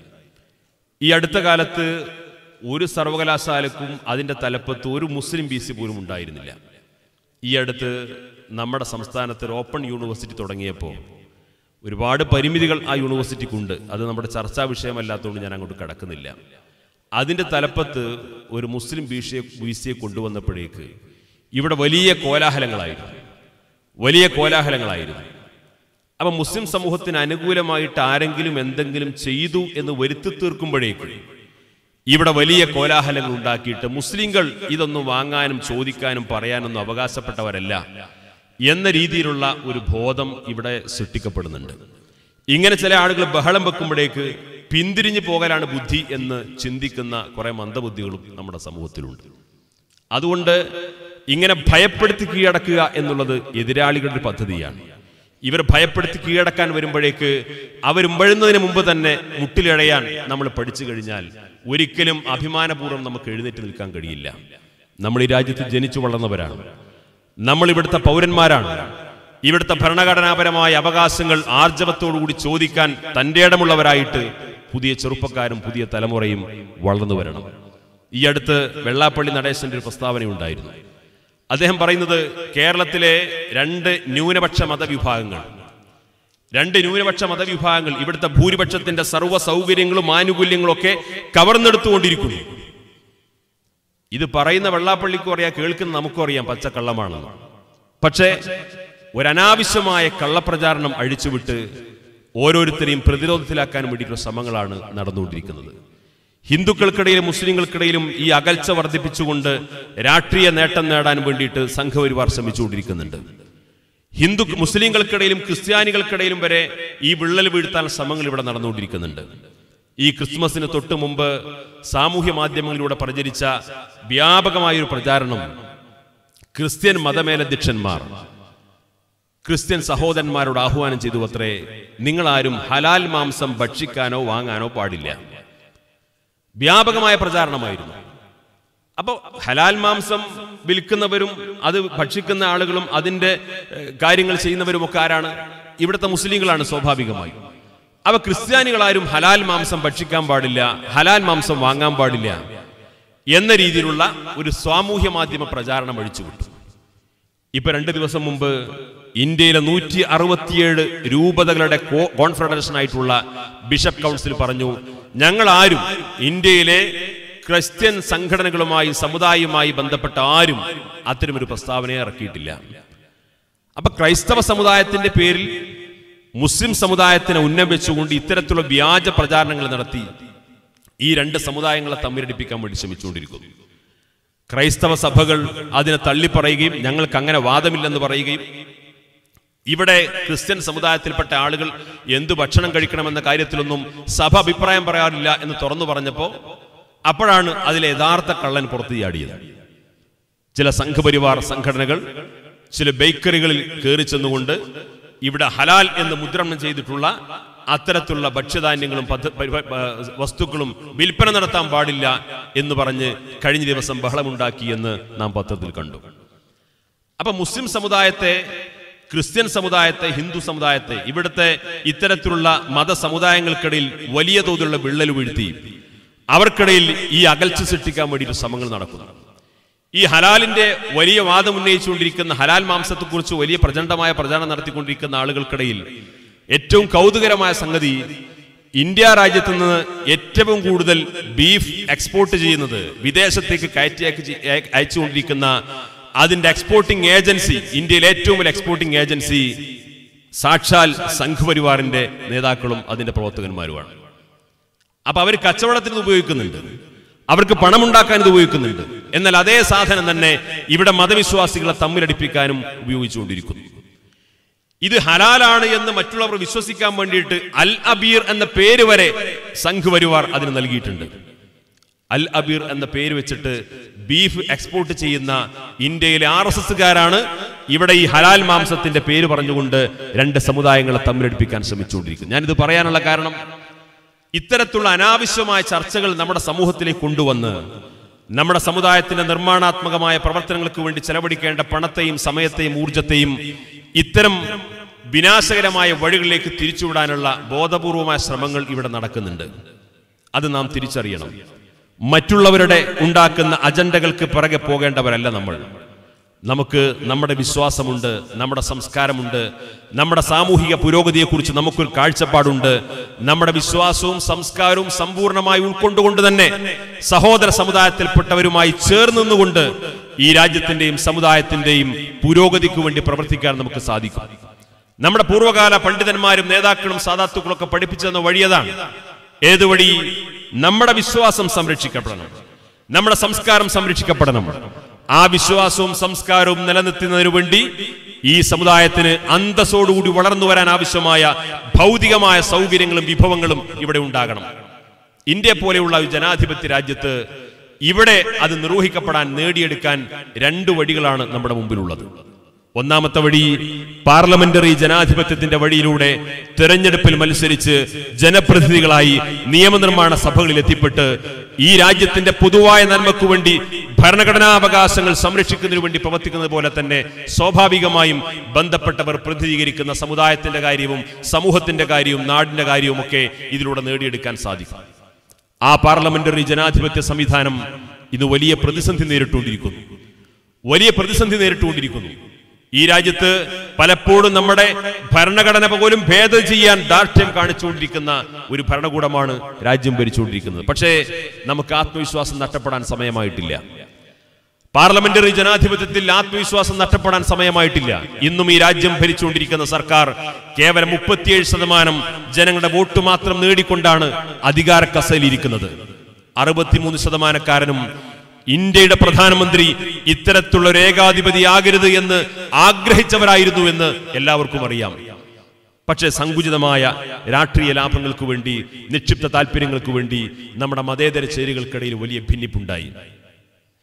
S5: ഈ അടുത്ത കാലത്ത് ഒരു സർവകലാശാലക്കും അതിൻ്റെ തലപ്പത്ത് ഒരു മുസ്ലിം ബി സി പോലും ഉണ്ടായിരുന്നില്ല ഈ അടുത്ത് നമ്മുടെ സംസ്ഥാനത്ത് ഒരു ഓപ്പൺ യൂണിവേഴ്സിറ്റി തുടങ്ങിയപ്പോൾ ഒരുപാട് പരിമിതികൾ ആ യൂണിവേഴ്സിറ്റിക്കുണ്ട് അത് നമ്മുടെ ചർച്ചാ വിഷയമല്ലാത്തതുകൊണ്ട് ഞാൻ അങ്ങോട്ട് കടക്കുന്നില്ല അതിൻ്റെ തലപ്പത്ത് ഒരു മുസ്ലിം ബി സിയെ ബി സിയെ കൊണ്ടുവന്നപ്പോഴേക്ക് ഇവിടെ വലിയ കോലാഹലങ്ങളായിരുന്നു വലിയ കോലാഹലങ്ങളായിരുന്നു അപ്പം മുസ്ലിം സമൂഹത്തിന് അനുകൂലമായിട്ട് ആരെങ്കിലും എന്തെങ്കിലും ചെയ്തു എന്ന് വരുത്തി തീർക്കുമ്പോഴേക്ക് ഇവിടെ വലിയ കോലാഹലങ്ങൾ ഉണ്ടാക്കിയിട്ട് മുസ്ലിങ്ങൾ ഇതൊന്നും വാങ്ങാനും ചോദിക്കാനും പറയാനൊന്നും അവകാശപ്പെട്ടവരല്ല എന്ന രീതിയിലുള്ള ഒരു ബോധം ഇവിടെ സൃഷ്ടിക്കപ്പെടുന്നുണ്ട് ഇങ്ങനെ ചില ആളുകൾ ബഹളം വെക്കുമ്പോഴേക്ക് പിന്തിരിഞ്ഞു പോകലാണ് ബുദ്ധി എന്ന് ചിന്തിക്കുന്ന കുറെ മന്ദബുദ്ധികളും നമ്മുടെ സമൂഹത്തിലുണ്ട് അതുകൊണ്ട് ഇങ്ങനെ ഭയപ്പെടുത്തി കീഴടക്കുക എന്നുള്ളത് എതിരാളികളുടെ പദ്ധതിയാണ് ഇവർ ഭയപ്പെടുത്തി കീഴടക്കാൻ വരുമ്പോഴേക്ക് അവരുമ്പഴുന്നതിന് മുമ്പ് തന്നെ മുട്ടിലിഴയാൻ നമ്മൾ പഠിച്ചു കഴിഞ്ഞാൽ ഒരിക്കലും അഭിമാനപൂർവ്വം നമുക്ക് എഴുന്നേറ്റ് നിൽക്കാൻ കഴിയില്ല നമ്മൾ ഈ രാജ്യത്ത് ജനിച്ചു വളർന്നവരാണ് നമ്മൾ ഇവിടുത്തെ പൗരന്മാരാണ് ഇവിടുത്തെ ഭരണഘടനാപരമായ അവകാശങ്ങൾ ആർജവത്തോടുകൂടി ചോദിക്കാൻ തന്റെ ഇടമുള്ളവരായിട്ട് പുതിയ ചെറുപ്പക്കാരും പുതിയ തലമുറയും വളർന്നു വരണം ഈ അടുത്ത് വെള്ളാപ്പള്ളി നടേശന്റെ ഒരു പ്രസ്താവനയുണ്ടായിരുന്നു അദ്ദേഹം പറയുന്നത് കേരളത്തിലെ രണ്ട് ന്യൂനപക്ഷ മതവിഭാഗങ്ങൾ രണ്ട് ന്യൂനപക്ഷ മതവിഭാഗങ്ങൾ ഇവിടുത്തെ ഭൂരിപക്ഷത്തിന്റെ സർവ്വ സൗകര്യങ്ങളും ആനുകൂല്യങ്ങളും ഒക്കെ കവർന്നെടുത്തുകൊണ്ടിരിക്കുന്നു ഇത് പറയുന്ന വെള്ളാപ്പള്ളിക്കും അറിയാം കേൾക്കുന്ന നമുക്കും അറിയാം പച്ചക്കള്ളമാണെന്ന് പക്ഷേ ഒരനാവശ്യമായ കള്ളപ്രചാരണം അഴിച്ചുവിട്ട് ഓരോരുത്തരെയും പ്രതിരോധത്തിലാക്കാൻ വേണ്ടിയിട്ടുള്ള ശ്രമങ്ങളാണ് നടന്നുകൊണ്ടിരിക്കുന്നത് ഹിന്ദുക്കൾക്കിടയിലും മുസ്ലിങ്ങൾക്കിടയിലും ഈ അകൽച്ച വർദ്ധിപ്പിച്ചുകൊണ്ട് രാഷ്ട്രീയ നേട്ടം നേടാൻ വേണ്ടിയിട്ട് സംഘപരിവാർ ശ്രമിച്ചുകൊണ്ടിരിക്കുന്നുണ്ട് ഹിന്ദു മുസ്ലിങ്ങൾക്കിടയിലും ക്രിസ്ത്യാനികൾക്കിടയിലും വരെ ഈ വിള്ളൽ വീഴ്ത്താൻ ശ്രമങ്ങൾ ഇവിടെ നടന്നുകൊണ്ടിരിക്കുന്നുണ്ട് ഈ ക്രിസ്മസിന് തൊട്ടു മുമ്പ് സാമൂഹ്യ മാധ്യമങ്ങളിലൂടെ പ്രചരിച്ച വ്യാപകമായൊരു പ്രചാരണം ക്രിസ്ത്യൻ മതമേലധ്യക്ഷന്മാർ ക്രിസ്ത്യൻ സഹോദരന്മാരോട് ആഹ്വാനം ചെയ്തു അത്രേ നിങ്ങളാരും ഹലാൽ മാംസം ഭക്ഷിക്കാനോ വാങ്ങാനോ പാടില്ല വ്യാപകമായ പ്രചാരണമായിരുന്നു അപ്പോൾ ഹലാൽ മാംസം വിൽക്കുന്നവരും അത് ഭക്ഷിക്കുന്ന ആളുകളും അതിൻ്റെ ഏഹ്, കാര്യങ്ങൾ ചെയ്യുന്നവരും ഒക്കെ ആരാണ് ഇവിടുത്തെ മുസ്ലിങ്ങളാണ് സ്വാഭാവികമായി അവ ക്രിസ്ത്യാനികളാരും ഹലാൽ മാംസം ഭക്ഷിക്കാൻ പാടില്ല ഹലാൽ മാംസം വാങ്ങാൻ പാടില്ല എന്ന രീതിയിലുള്ള ഒരു സാമൂഹ്യ മാധ്യമ പ്രചാരണം അഴിച്ചുവിട്ടു ഇപ്പൊ രണ്ട് ദിവസം മുമ്പ് ഇന്ത്യയിലെ നൂറ്റി അറുപത്തിയേഴ് രൂപതകളുടെ കോ- കോൺഫെഡറേഷൻ ആയിട്ടുള്ള ബിഷപ്പ് കൗൺസിൽ പറഞ്ഞു ഞങ്ങൾ ആരും ഇന്ത്യയിലെ ക്രിസ്ത്യൻ സംഘടനകളുമായി സമുദായവുമായി ബന്ധപ്പെട്ട ആരും അത്തരമൊരു പ്രസ്താവനയെ ഇറക്കിയിട്ടില്ല അപ്പൊ ക്രൈസ്തവ സമുദായത്തിന്റെ പേരിൽ മുസ്ലിം സമുദായത്തിനെ ഉന്നം വെച്ചുകൊണ്ട് ഇത്തരത്തിലുള്ള വ്യാജ പ്രചാരണങ്ങൾ നടത്തി ഈ രണ്ട് സമുദായങ്ങളെ തമ്മിലടിപ്പിക്കാൻ വേണ്ടി ശ്രമിച്ചുകൊണ്ടിരിക്കുന്നു ക്രൈസ്തവ സഭകൾ അതിനെ തള്ളിപ്പറയുകയും ഞങ്ങൾക്ക് അങ്ങനെ വാദമില്ലെന്ന് പറയുകയും ഇവിടെ ക്രിസ്ത്യൻ സമുദായത്തിൽപ്പെട്ട ആളുകൾ എന്തു ഭക്ഷണം കഴിക്കണമെന്ന കാര്യത്തിലൊന്നും സഭ അഭിപ്രായം പറയാറില്ല എന്ന് തുറന്നു പറഞ്ഞപ്പോൾ അപ്പോഴാണ് അതിലെ യഥാർത്ഥ കള്ളൻ പുറത്തു ചാടിയത് ചില സംഘപരിവാർ സംഘടനകൾ ചില ബേക്കറികളിൽ കയറി ചെന്നുകൊണ്ട് ഇവിടെ ഹലാൽ എന്ന് മുദ്രണം ചെയ്തിട്ടുള്ള അത്തരത്തിലുള്ള ഭക്ഷ്യധാന്യങ്ങളും പദ്ധ- പരി- പ- വസ്തുക്കളും വിൽപ്പന നടത്താൻ പാടില്ല എന്ന് പറഞ്ഞ് കഴിഞ്ഞ ദിവസം ബഹളമുണ്ടാക്കി എന്ന് നാം പത്രത്തിൽ കണ്ടു അപ്പൊ മുസ്ലിം സമുദായത്തെ ക്രിസ്ത്യൻ സമുദായത്തെ ഹിന്ദു സമുദായത്തെ ഇവിടുത്തെ ഇത്തരത്തിലുള്ള മതസമുദായങ്ങൾക്കിടയിൽ വലിയ തോതിലുള്ള വിള്ളൽ വീഴ്ത്തി അവർക്കിടയിൽ ഈ അകൽച്ച സൃഷ്ടിക്കാൻ വേണ്ടിയിട്ട് ശ്രമങ്ങൾ നടക്കുന്നു ഈ ഹലാലിന്റെ വലിയ വാദം ഉന്നയിച്ചുകൊണ്ടിരിക്കുന്ന ഹലാൽ മാംസത്തെക്കുറിച്ച് വലിയ പ്രചണ്ഡമായ പ്രചാരണം നടത്തിക്കൊണ്ടിരിക്കുന്ന ആളുകൾക്കിടയിൽ ഏറ്റവും കൗതുകരമായ സംഗതി ഇന്ത്യ രാജ്യത്ത് നിന്ന് ഏറ്റവും കൂടുതൽ ബീഫ് എക്സ്പോർട്ട് ചെയ്യുന്നത് വിദേശത്തേക്ക് കയറ്റി അയച്ച് അയ- അയച്ചുകൊണ്ടിരിക്കുന്ന അതിന്റെ എക്സ്പോർട്ടിംഗ് ഏജൻസി ഇന്ത്യയിലെ ഏറ്റവും വലിയ എക്സ്പോർട്ടിംഗ് ഏജൻസി സാക്ഷാൽ സംഘപരിവാറിന്റെ നേതാക്കളും അതിന്റെ പ്രവർത്തകന്മാരുമാണ് അപ്പൊ അവർ കച്ചവടത്തിന് ഇത് ഉപയോഗിക്കുന്നുണ്ട് അവർക്ക് പണമുണ്ടാക്കാൻ ഇത് ഉപയോഗിക്കുന്നുണ്ട് എന്നാൽ അതേ സാധനം തന്നെ ഇവിടെ മതവിശ്വാസികളെ തമ്മിലടിപ്പിക്കാനും ഉപയോഗിച്ചുകൊണ്ടിരിക്കുന്നു ഇത് ഹലാലാണ് എന്ന് മറ്റുള്ളവർ വിശ്വസിക്കാൻ വേണ്ടിയിട്ട് അൽ അബീർ എന്ന പേര് വരെ സംഘപരിവാർ അതിന് നൽകിയിട്ടുണ്ട് അൽ അബീർ എന്ന പേര് വെച്ചിട്ട് ബീഫ് എക്സ്പോർട്ട് ചെയ്യുന്ന ഇന്ത്യയിലെ ആർ എസ് എസ്സുകാരാണ് ഇവിടെ ഈ ഹലാൽ മാംസത്തിന്റെ പേര് പറഞ്ഞുകൊണ്ട് രണ്ട് സമുദായങ്ങളെ തമ്മിലടിപ്പിക്കാൻ ശ്രമിച്ചുകൊണ്ടിരിക്കുന്നത് ഞാനിത് പറയാനുള്ള കാരണം ഇത്തരത്തിലുള്ള അനാവശ്യമായ ചർച്ചകൾ നമ്മുടെ സമൂഹത്തിലേക്ക് കൊണ്ടുവന്ന് നമ്മുടെ സമുദായത്തിന്റെ നിർമ്മാണാത്മകമായ പ്രവർത്തനങ്ങൾക്ക് വേണ്ടി ചെലവഴിക്കേണ്ട പണത്തെയും സമയത്തെയും ഊർജത്തെയും ഇത്തരം വിനാശകരമായ വഴികളിലേക്ക് തിരിച്ചുവിടാനുള്ള ബോധപൂർവമായ ശ്രമങ്ങൾ ഇവിടെ നടക്കുന്നുണ്ട് അത് നാം തിരിച്ചറിയണം മറ്റുള്ളവരുടെ ഉണ്ടാക്കുന്ന അജണ്ടകൾക്ക് പിറകെ പോകേണ്ടവരല്ല നമ്മൾ നമുക്ക് നമ്മുടെ വിശ്വാസമുണ്ട് നമ്മുടെ സംസ്കാരമുണ്ട് നമ്മുടെ സാമൂഹിക പുരോഗതിയെക്കുറിച്ച് നമുക്കൊരു കാഴ്ചപ്പാടുണ്ട് നമ്മുടെ വിശ്വാസവും സംസ്കാരവും സമ്പൂർണ്ണമായി ഉൾക്കൊണ്ടുകൊണ്ട് തന്നെ സഹോദര സമുദായത്തിൽപ്പെട്ടവരുമായി ചേർന്ന് നിന്നുകൊണ്ട് ഈ രാജ്യത്തിന്റെയും സമുദായത്തിന്റെയും പുരോഗതിക്ക് വേണ്ടി പ്രവർത്തിക്കാൻ നമുക്ക് സാധിക്കും നമ്മുടെ പൂർവ്വകാല പണ്ഡിതന്മാരും നേതാക്കളും സാധാത്തുക്കളും ഒക്കെ പഠിപ്പിച്ചെന്ന വഴിയതാണ് ഏത് വഴി നമ്മുടെ വിശ്വാസം സംരക്ഷിക്കപ്പെടണം നമ്മുടെ സംസ്കാരം സംരക്ഷിക്കപ്പെടണം ആ വിശ്വാസവും സംസ്കാരവും നിലനിർത്തുന്നതിനു വേണ്ടി ഈ സമുദായത്തിന് അന്തസ്സോടുകൂടി വളർന്നു വരാൻ ആവശ്യമായ ഭൗതികമായ സൗകര്യങ്ങളും വിഭവങ്ങളും ഇവിടെ ഉണ്ടാകണം ഇന്ത്യ പോലെയുള്ള ഒരു ജനാധിപത്യ രാജ്യത്ത് ഇവിടെ അത് നിർവഹിക്കപ്പെടാൻ നേടിയെടുക്കാൻ രണ്ട് വഴികളാണ് നമ്മുടെ മുമ്പിലുള്ളത് ഒന്നാമത്തെ വഴി പാർലമെന്ററി ജനാധിപത്യത്തിന്റെ വഴിയിലൂടെ തെരഞ്ഞെടുപ്പിൽ മത്സരിച്ച് ജനപ്രതിനിധികളായി നിയമനിർമ്മാണ സഭകളിൽ എത്തിപ്പെട്ട് ഈ രാജ്യത്തിന്റെ പൊതുവായ നന്മയ്ക്കു വേണ്ടി ഭരണഘടനാവകാശങ്ങൾ സംരക്ഷിക്കുന്നതിനു വേണ്ടി പ്രവർത്തിക്കുന്നത് പോലെ തന്നെ സ്വാഭാവികമായും ബന്ധപ്പെട്ടവർ പ്രതിനിധീകരിക്കുന്ന സമുദായത്തിന്റെ കാര്യവും സമൂഹത്തിന്റെ കാര്യവും നാടിന്റെ കാര്യവും ഒക്കെ ഇതിലൂടെ നേടിയെടുക്കാൻ സാധിക്കും ആ പാർലമെന്ററി ജനാധിപത്യ സംവിധാനം ഇന്ന് വലിയ പ്രതിസന്ധി നേരിട്ടുകൊണ്ടിരിക്കുന്നു വലിയ പ്രതിസന്ധി നേരിട്ടുകൊണ്ടിരിക്കുന്നു ഈ രാജ്യത്ത് പലപ്പോഴും നമ്മുടെ ഭരണഘടന പോലും ഭേദം ചെയ്യാൻ ദാർഢ്യം കാണിച്ചുകൊണ്ടിരിക്കുന്ന ഒരു ഭരണകൂടമാണ് രാജ്യം ഭരിച്ചുകൊണ്ടിരിക്കുന്നത് പക്ഷേ നമുക്ക് ആത്മവിശ്വാസം നഷ്ടപ്പെടാൻ സമയമായിട്ടില്ല പാർലമെന്ററി ജനാധിപത്യത്തിൽ ആത്മവിശ്വാസം നഷ്ടപ്പെടാൻ സമയമായിട്ടില്ല ഇന്നും ഈ രാജ്യം ഭരിച്ചുകൊണ്ടിരിക്കുന്ന സർക്കാർ കേവലം മുപ്പത്തിയേഴ് ശതമാനം ജനങ്ങളുടെ വോട്ട് മാത്രം നേടിക്കൊണ്ടാണ് അധികാര കസയിലിരിക്കുന്നത് അറുപത്തിമൂന്ന് ശതമാനക്കാരനും ഇന്ത്യയുടെ പ്രധാനമന്ത്രി ഇത്തരത്തിലുള്ള ഒരു ഏകാധിപതിയാകരുത് എന്ന് ആഗ്രഹിച്ചവരായിരുന്നു എന്ന് എല്ലാവർക്കും അറിയാം പക്ഷേ സങ്കുചിതമായ രാഷ്ട്രീയ ലാഭങ്ങൾക്ക് വേണ്ടി നിക്ഷിപ്ത താല്പര്യങ്ങൾക്ക് വേണ്ടി നമ്മുടെ മതേതര ചേരികൾക്കിടയിൽ വലിയ ഭിന്നിപ്പുണ്ടായി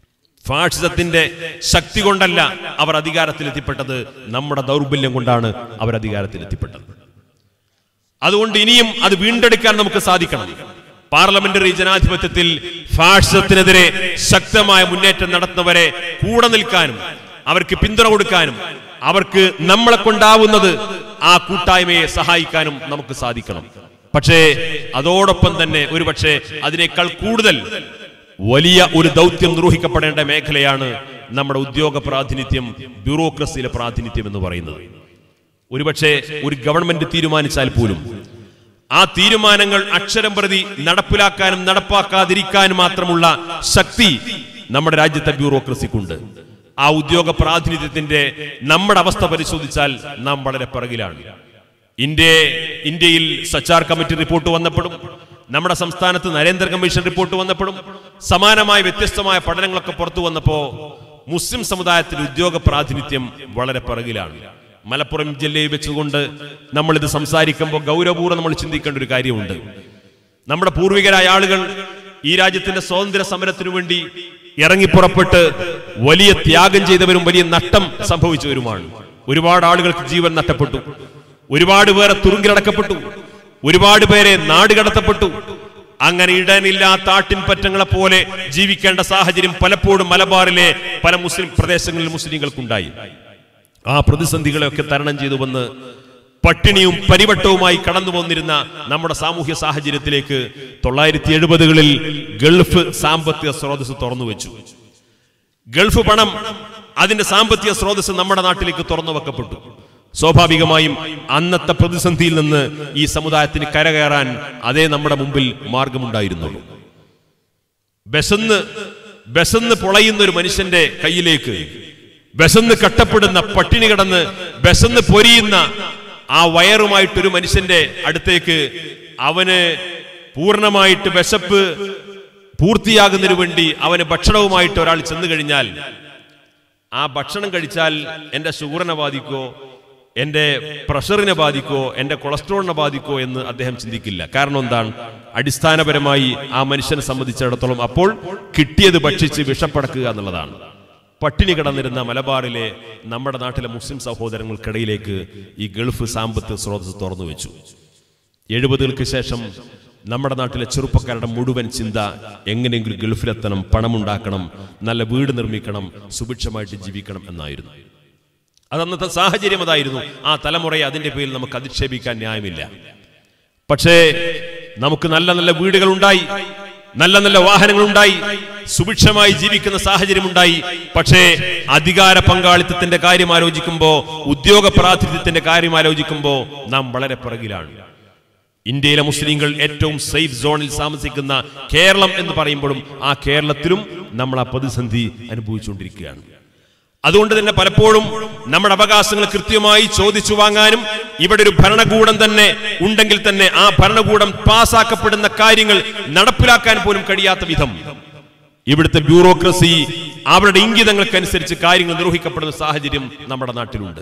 S6: ഫാഷിസത്തിന്റെ ശക്തി കൊണ്ടല്ല അവർ അധികാരത്തിലെത്തിപ്പെട്ടത് നമ്മുടെ ദൗർബല്യം കൊണ്ടാണ് അവർ അധികാരത്തിലെത്തിപ്പെട്ടത് അതുകൊണ്ട് ഇനിയും അത് വീണ്ടെടുക്കാൻ നമുക്ക് സാധിക്കണം പാർലമെന്ററി ജനാധിപത്യത്തിൽ ഫാഷിസത്തിനെതിരെ ശക്തമായ മുന്നേറ്റം നടത്തുന്നവരെ കൂടെ നിൽക്കാനും അവർക്ക് പിന്തുണ കൊടുക്കാനും അവർക്ക് നമ്മളെ കൊണ്ടാവുന്നത് ആ കൂട്ടായ്മയെ സഹായിക്കാനും നമുക്ക് സാധിക്കണം പക്ഷേ അതോടൊപ്പം തന്നെ ഒരുപക്ഷെ അതിനേക്കാൾ കൂടുതൽ വലിയ ഒരു ദൗത്യം നിർവഹിക്കപ്പെടേണ്ട മേഖലയാണ് നമ്മുടെ ഉദ്യോഗ പ്രാതിനിധ്യം ബ്യൂറോക്രസിയിലെ പ്രാതിനിധ്യം എന്ന് പറയുന്നത് ഒരുപക്ഷെ ഒരു ഗവൺമെന്റ് തീരുമാനിച്ചാൽ പോലും ആ തീരുമാനങ്ങൾ അക്ഷരം പ്രതി നടപ്പിലാക്കാനും നടപ്പാക്കാതിരിക്കാനും മാത്രമുള്ള ശക്തി നമ്മുടെ രാജ്യത്തെ ബ്യൂറോക്രസിക്കുണ്ട് ആ ഉദ്യോഗ പ്രാതിനിധ്യത്തിന്റെ നമ്മുടെ അവസ്ഥ പരിശോധിച്ചാൽ നാം വളരെ പിറകിലാണ് ഇന്ത്യ ഇന്ത്യയിൽ സച്ചാർ കമ്മിറ്റി റിപ്പോർട്ട് വന്നപ്പെടും നമ്മുടെ സംസ്ഥാനത്ത് നരേന്ദ്ര കമ്മീഷൻ റിപ്പോർട്ട് വന്നപ്പെടും സമാനമായ വ്യത്യസ്തമായ പഠനങ്ങളൊക്കെ പുറത്തു വന്നപ്പോ മുസ്ലിം സമുദായത്തിന്റെ ഉദ്യോഗ പ്രാതിനിധ്യം വളരെ പിറകിലാണ് മലപ്പുറം ജില്ലയിൽ വെച്ചുകൊണ്ട് നമ്മൾ ഇത് സംസാരിക്കുമ്പോൾ ഗൗരവപൂർവ്വം നമ്മൾ ചിന്തിക്കേണ്ട ഒരു കാര്യമുണ്ട് നമ്മുടെ പൂർവികരായ ആളുകൾ ഈ രാജ്യത്തിന്റെ സ്വാതന്ത്ര്യ സമരത്തിനു വേണ്ടി ഇറങ്ങിപ്പുറപ്പെട്ട് വലിയ ത്യാഗം ചെയ്തവരും വലിയ നഷ്ടം സംഭവിച്ചവരുമാണ് ഒരുപാട് ആളുകൾക്ക് ജീവൻ നഷ്ടപ്പെട്ടു ഒരുപാട് പേരെ തുറുങ്കിലടക്കപ്പെട്ടു ഒരുപാട് പേരെ നാട് കടത്തപ്പെട്ടു അങ്ങനെ ഇടനില്ലാത്ത ആട്ടിൻപറ്റങ്ങളെ പോലെ ജീവിക്കേണ്ട സാഹചര്യം പലപ്പോഴും മലബാറിലെ പല മുസ്ലിം പ്രദേശങ്ങളിൽ മുസ്ലിങ്ങൾക്കുണ്ടായി ആ പ്രതിസന്ധികളെയൊക്കെ തരണം ചെയ്തു വന്ന് പട്ടിണിയും പരിവട്ടവുമായി കടന്നു വന്നിരുന്ന നമ്മുടെ സാമൂഹ്യ സാഹചര്യത്തിലേക്ക് തൊള്ളായിരത്തി എഴുപതുകളിൽ ഗൾഫ് സാമ്പത്തിക സ്രോതസ് തുറന്നു വെച്ചു ഗൾഫ് പണം അതിന്റെ സാമ്പത്തിക സ്രോതസ് നമ്മുടെ നാട്ടിലേക്ക് തുറന്നു വെക്കപ്പെട്ടു സ്വാഭാവികമായും അന്നത്തെ പ്രതിസന്ധിയിൽ നിന്ന് ഈ സമുദായത്തിന് കരകയറാൻ അതേ നമ്മുടെ മുമ്പിൽ മാർഗമുണ്ടായിരുന്നുള്ളൂ ബസന്ന് ബസന്ന് പൊളയുന്ന ഒരു മനുഷ്യന്റെ കയ്യിലേക്ക് ബസന്ന് കട്ടപ്പെടുന്ന പട്ടിണി കിടന്ന് ബസന്ന് പൊരിയുന്ന ആ വയറുമായിട്ടൊരു മനുഷ്യന്റെ അടുത്തേക്ക് അവന് പൂർണ്ണമായിട്ട് വിശപ്പ് പൂർത്തിയാകുന്നതിനു വേണ്ടി അവന് ഭക്ഷണവുമായിട്ട് ഒരാൾ ചെന്നു കഴിഞ്ഞാൽ ആ ഭക്ഷണം കഴിച്ചാൽ എന്റെ ഷുഗറിനെ ബാധിക്കോ എന്റെ പ്രഷറിനെ ബാധിക്കോ എന്റെ കൊളസ്ട്രോളിനെ ബാധിക്കോ എന്ന് അദ്ദേഹം ചിന്തിക്കില്ല കാരണം എന്താണ് അടിസ്ഥാനപരമായി ആ മനുഷ്യനെ സംബന്ധിച്ചിടത്തോളം അപ്പോൾ കിട്ടിയത് ഭക്ഷിച്ച് വിഷപ്പടക്കുക എന്നുള്ളതാണ് പട്ടിണി കിടന്നിരുന്ന മലബാറിലെ നമ്മുടെ നാട്ടിലെ മുസ്ലിം സഹോദരങ്ങൾക്കിടയിലേക്ക് ഈ ഗൾഫ് സാമ്പത്തിക സ്രോതസ് തുറന്നു വെച്ചു എഴുപതുകൾക്ക് ശേഷം നമ്മുടെ നാട്ടിലെ ചെറുപ്പക്കാരുടെ മുഴുവൻ ചിന്ത എങ്ങനെയെങ്കിലും ഗൾഫിലെത്തണം പണമുണ്ടാക്കണം നല്ല വീട് നിർമ്മിക്കണം സുഭിക്ഷമായിട്ട് ജീവിക്കണം എന്നായിരുന്നു അതന്നത്തെ സാഹചര്യം അതായിരുന്നു ആ തലമുറയെ അതിന്റെ പേരിൽ നമുക്ക് അധിക്ഷേപിക്കാൻ ന്യായമില്ല പക്ഷേ നമുക്ക് നല്ല നല്ല വീടുകൾ ഉണ്ടായി നല്ല നല്ല വാഹനങ്ങൾ ഉണ്ടായി സുഭിക്ഷമായി ജീവിക്കുന്ന സാഹചര്യം ഉണ്ടായി പക്ഷേ അധികാര പങ്കാളിത്തത്തിന്റെ കാര്യം ആലോചിക്കുമ്പോ ഉദ്യോഗ പ്രാതിനിധ്യത്തിന്റെ കാര്യം ആലോചിക്കുമ്പോ നാം വളരെ പിറകിലാണ് ഇന്ത്യയിലെ മുസ്ലിങ്ങൾ ഏറ്റവും സേഫ് സോണിൽ താമസിക്കുന്ന കേരളം എന്ന് പറയുമ്പോഴും ആ കേരളത്തിലും നമ്മൾ ആ പ്രതിസന്ധി അനുഭവിച്ചുകൊണ്ടിരിക്കുകയാണ് അതുകൊണ്ട് തന്നെ പലപ്പോഴും നമ്മുടെ അവകാശങ്ങൾ കൃത്യമായി ചോദിച്ചു വാങ്ങാനും ഇവിടെ ഒരു ഭരണകൂടം തന്നെ ഉണ്ടെങ്കിൽ തന്നെ ആ ഭരണകൂടം പാസാക്കപ്പെടുന്ന കാര്യങ്ങൾ നടപ്പിലാക്കാൻ പോലും കഴിയാത്ത വിധം ഇവിടുത്തെ ബ്യൂറോക്രസി അവരുടെ ഇംഗിതങ്ങൾക്കനുസരിച്ച് കാര്യങ്ങൾ നിർവഹിക്കപ്പെടുന്ന സാഹചര്യം നമ്മുടെ നാട്ടിലുണ്ട്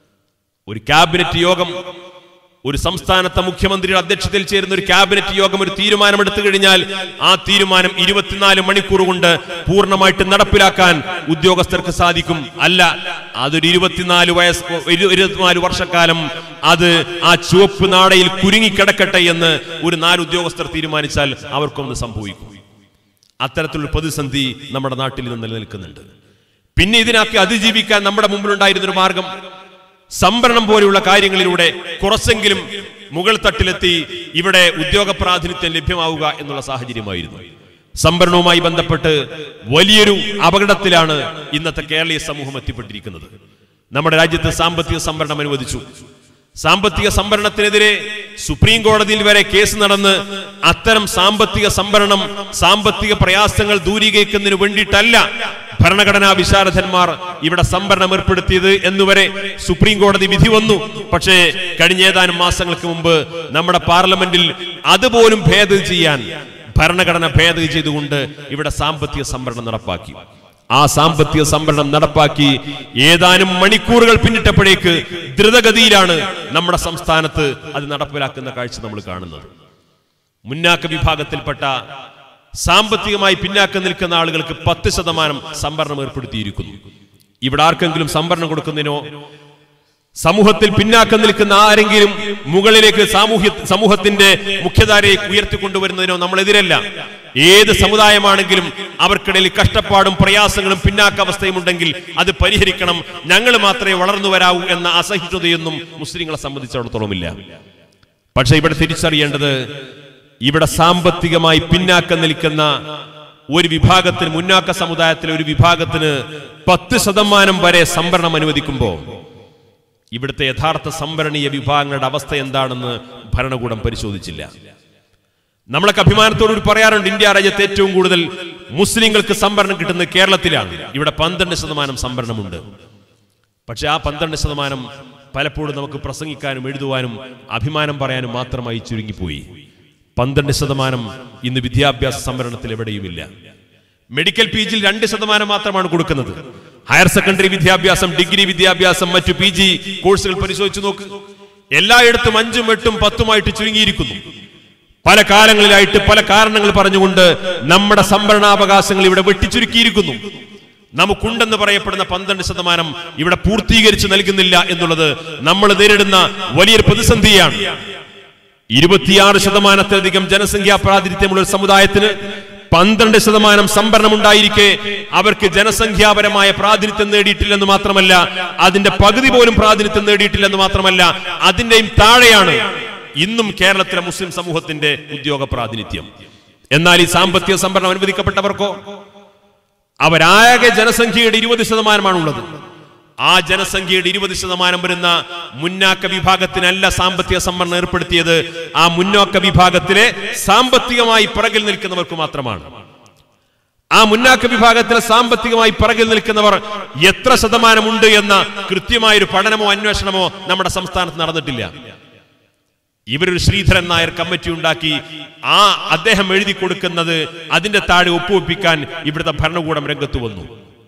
S6: ഒരു ക്യാബിനറ്റ് യോഗം ഒരു സംസ്ഥാനത്തെ മുഖ്യമന്ത്രിയുടെ അധ്യക്ഷതയിൽ ചേരുന്ന ഒരു ക്യാബിനറ്റ് യോഗം ഒരു തീരുമാനമെടുത്തു കഴിഞ്ഞാൽ ആ തീരുമാനം ഇരുപത്തിനാല് മണിക്കൂർ കൊണ്ട് പൂർണ്ണമായിട്ട് നടപ്പിലാക്കാൻ ഉദ്യോഗസ്ഥർക്ക് സാധിക്കും അല്ല അതൊരു ഇരുപത്തിനാല് വയസ്സ് ഇരു- ഇരുപത്തിനാല് വർഷക്കാലം അത് ആ ചുവപ്പ് നാടയിൽ കുരുങ്ങിക്കിടക്കട്ടെ എന്ന് ഒരു നാല് ഉദ്യോഗസ്ഥർ തീരുമാനിച്ചാൽ അവർക്കൊന്ന് സംഭവിക്കും അത്തരത്തിലുള്ള പ്രതിസന്ധി നമ്മുടെ നാട്ടിൽ നിന്ന് നിലനിൽക്കുന്നുണ്ട് പിന്നെ ഇതിനൊക്കെ അതിജീവിക്കാൻ നമ്മുടെ മുമ്പിലുണ്ടായിരുന്ന ഒരു മാർഗം സംഭരണം പോലെയുള്ള കാര്യങ്ങളിലൂടെ കുറച്ചെങ്കിലും മുകൾ തട്ടിലെത്തി ഇവിടെ ഉദ്യോഗ പ്രാതിനിധ്യം ലഭ്യമാവുക എന്നുള്ള സാഹചര്യമായിരുന്നു സംഭരണവുമായി ബന്ധപ്പെട്ട് വലിയൊരു അപകടത്തിലാണ് ഇന്നത്തെ കേരളീയ സമൂഹം എത്തിപ്പെട്ടിരിക്കുന്നത് നമ്മുടെ രാജ്യത്ത് സാമ്പത്തിക സംഭരണം അനുവദിച്ചു സാമ്പത്തിക സംഭരണത്തിനെതിരെ സുപ്രീം കോടതിയിൽ വരെ കേസ് നടന്ന് അത്തരം സാമ്പത്തിക സംഭരണം സാമ്പത്തിക പ്രയാസങ്ങൾ ദൂരീകരിക്കുന്നതിന് വേണ്ടിയിട്ടല്ല ഭരണഘടനാ വിശാരദന്മാർ ഇവിടെ സംഭരണം ഏർപ്പെടുത്തിയത് എന്നുവരെ സുപ്രീം കോടതി വിധി വന്നു പക്ഷേ കഴിഞ്ഞ ഏതാനും മാസങ്ങൾക്ക് മുമ്പ് നമ്മുടെ പാർലമെന്റിൽ അതുപോലും ഭേദഗതി ചെയ്യാൻ ഭരണഘടന ഭേദഗതി ചെയ്തുകൊണ്ട് ഇവിടെ സാമ്പത്തിക സംഭരണം നടപ്പാക്കി ആ സാമ്പത്തിക സംഭരണം നടപ്പാക്കി ഏതാനും മണിക്കൂറുകൾ പിന്നിട്ടപ്പോഴേക്ക് ദ്രുതഗതിയിലാണ് നമ്മുടെ സംസ്ഥാനത്ത് അത് നടപ്പിലാക്കുന്ന കാഴ്ച നമ്മൾ കാണുന്നത് മുന്നാക്ക വിഭാഗത്തിൽപ്പെട്ട സാമ്പത്തികമായി പിന്നാക്കം നിൽക്കുന്ന ആളുകൾക്ക് പത്ത് ശതമാനം സംവരണം ഏർപ്പെടുത്തിയിരിക്കുന്നു ഇവിടെ ആർക്കെങ്കിലും സംവരണം കൊടുക്കുന്നതിനോ സമൂഹത്തിൽ പിന്നാക്കം നിൽക്കുന്ന ആരെങ്കിലും മുകളിലേക്ക് സാമൂഹ്യ സമൂഹത്തിന്റെ മുഖ്യധാരയെ ഉയർത്തിക്കൊണ്ടുവരുന്നതിനോ നമ്മൾ എതിരല്ല ഏത് സമുദായമാണെങ്കിലും അവർക്കിടയിൽ കഷ്ടപ്പാടും പ്രയാസങ്ങളും പിന്നാക്കാവസ്ഥയും ഉണ്ടെങ്കിൽ അത് പരിഹരിക്കണം ഞങ്ങൾ മാത്രമേ വളർന്നു വരാവൂ എന്ന അസഹിഷ്ണുതയൊന്നും മുസ്ലിങ്ങളെ സംബന്ധിച്ചിടത്തോളം ഇല്ല പക്ഷെ ഇവിടെ തിരിച്ചറിയേണ്ടത് ഇവിടെ സാമ്പത്തികമായി പിന്നാക്കം നിൽക്കുന്ന ഒരു വിഭാഗത്തിന് മുന്നാക്ക സമുദായത്തിലെ ഒരു വിഭാഗത്തിന് പത്ത് ശതമാനം വരെ സംവരണം അനുവദിക്കുമ്പോൾ ഇവിടുത്തെ യഥാർത്ഥ സംവരണീയ വിഭാഗങ്ങളുടെ അവസ്ഥ എന്താണെന്ന് ഭരണകൂടം പരിശോധിച്ചില്ല നമ്മളൊക്കെ അഭിമാനത്തോടുകൂടി പറയാറുണ്ട് ഇന്ത്യ രാജ്യത്ത് ഏറ്റവും കൂടുതൽ മുസ്ലിങ്ങൾക്ക് സംവരണം കിട്ടുന്നത് കേരളത്തിലാണ് ഇവിടെ പന്ത്രണ്ട് ശതമാനം സംവരണമുണ്ട് പക്ഷെ ആ പന്ത്രണ്ട് ശതമാനം പലപ്പോഴും നമുക്ക് പ്രസംഗിക്കാനും എഴുതുവാനും അഭിമാനം പറയാനും മാത്രമായി ചുരുങ്ങിപ്പോയി പന്ത്രണ്ട് ശതമാനം ഇന്ന് വിദ്യാഭ്യാസ സംവരണത്തിൽ എവിടെയുമില്ല മെഡിക്കൽ പി ജിയിൽ രണ്ട് ശതമാനം മാത്രമാണ് കൊടുക്കുന്നത് ഹയർ സെക്കൻഡറി വിദ്യാഭ്യാസം ഡിഗ്രി വിദ്യാഭ്യാസം മറ്റു പി ജി കോഴ്സുകൾ പരിശോധിച്ചു നോക്ക് എല്ലായിടത്തും അഞ്ചും എട്ടും പത്തുമായിട്ട് ചുരുങ്ങിയിരിക്കുന്നു പല കാലങ്ങളിലായിട്ട് പല കാരണങ്ങൾ പറഞ്ഞുകൊണ്ട് നമ്മുടെ സംവരണാവകാശങ്ങൾ ഇവിടെ വെട്ടിച്ചുരുക്കിയിരിക്കുന്നു നമുക്കുണ്ടെന്ന് പറയപ്പെടുന്ന പന്ത്രണ്ട് ശതമാനം ഇവിടെ പൂർത്തീകരിച്ച് നൽകുന്നില്ല എന്നുള്ളത് നമ്മൾ നേരിടുന്ന വലിയൊരു പ്രതിസന്ധിയാണ് ഇരുപത്തിയാറ് ശതമാനത്തിലധികം ജനസംഖ്യാ പ്രാതിനിധ്യമുള്ള ഒരു സമുദായത്തിന് പന്ത്രണ്ട് ശതമാനം സംവരണം ഉണ്ടായിരിക്കെ അവർക്ക് ജനസംഖ്യാപരമായ പ്രാതിനിധ്യം നേടിയിട്ടില്ലെന്ന് മാത്രമല്ല അതിന്റെ പകുതി പോലും പ്രാതിനിധ്യം നേടിയിട്ടില്ലെന്ന് മാത്രമല്ല അതിന്റെയും താഴെയാണ് ഇന്നും കേരളത്തിലെ മുസ്ലിം സമൂഹത്തിന്റെ ഉദ്യോഗ പ്രാതിനിധ്യം എന്നാൽ ഈ സാമ്പത്തിക സംവരണം അനുവദിക്കപ്പെട്ടവർക്കോ അവരാകെ ജനസംഖ്യയുടെ ഇരുപത് ശതമാനമാണുള്ളത് ആ ജനസംഖ്യയുടെ ഇരുപത് ശതമാനം വരുന്ന മുന്നാക്ക വിഭാഗത്തിനല്ല സാമ്പത്തിക സംവരണം ഏർപ്പെടുത്തിയത് ആ മുന്നോക്ക വിഭാഗത്തിലെ സാമ്പത്തികമായി പിറകിൽ നിൽക്കുന്നവർക്ക് മാത്രമാണ് ആ മുന്നാക്ക വിഭാഗത്തിലെ സാമ്പത്തികമായി പിറകിൽ നിൽക്കുന്നവർ എത്ര ശതമാനമുണ്ട് എന്ന കൃത്യമായൊരു പഠനമോ അന്വേഷണമോ നമ്മുടെ സംസ്ഥാനത്ത് നടന്നിട്ടില്ല ഇവരൊരു ശ്രീധരൻ നായർ കമ്മിറ്റി ഉണ്ടാക്കി ആ അദ്ദേഹം എഴുതി കൊടുക്കുന്നത് അതിന്റെ താഴെ ഒപ്പുവെപ്പിക്കാൻ ഇവിടുത്തെ ഭരണകൂടം രംഗത്ത് വന്നു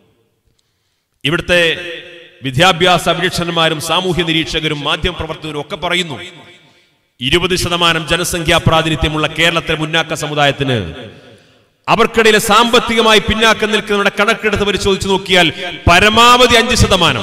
S6: ഇവിടുത്തെ വിദ്യാഭ്യാസ വിലക്ഷണന്മാരും സാമൂഹ്യ നിരീക്ഷകരും മാധ്യമപ്രവർത്തകരും ഒക്കെ പറയുന്നു ഇരുപത് ശതമാനം ജനസംഖ്യാ പ്രാതിനിധ്യമുള്ള കേരളത്തിലെ മുന്നാക്ക സമുദായത്തിന് അവർക്കിടയിലെ സാമ്പത്തികമായി പിന്നാക്കം നിൽക്കുന്നവരുടെ കണക്കെടുത്ത് പരിശോധിച്ച് നോക്കിയാൽ പരമാവധി അഞ്ച് ശതമാനം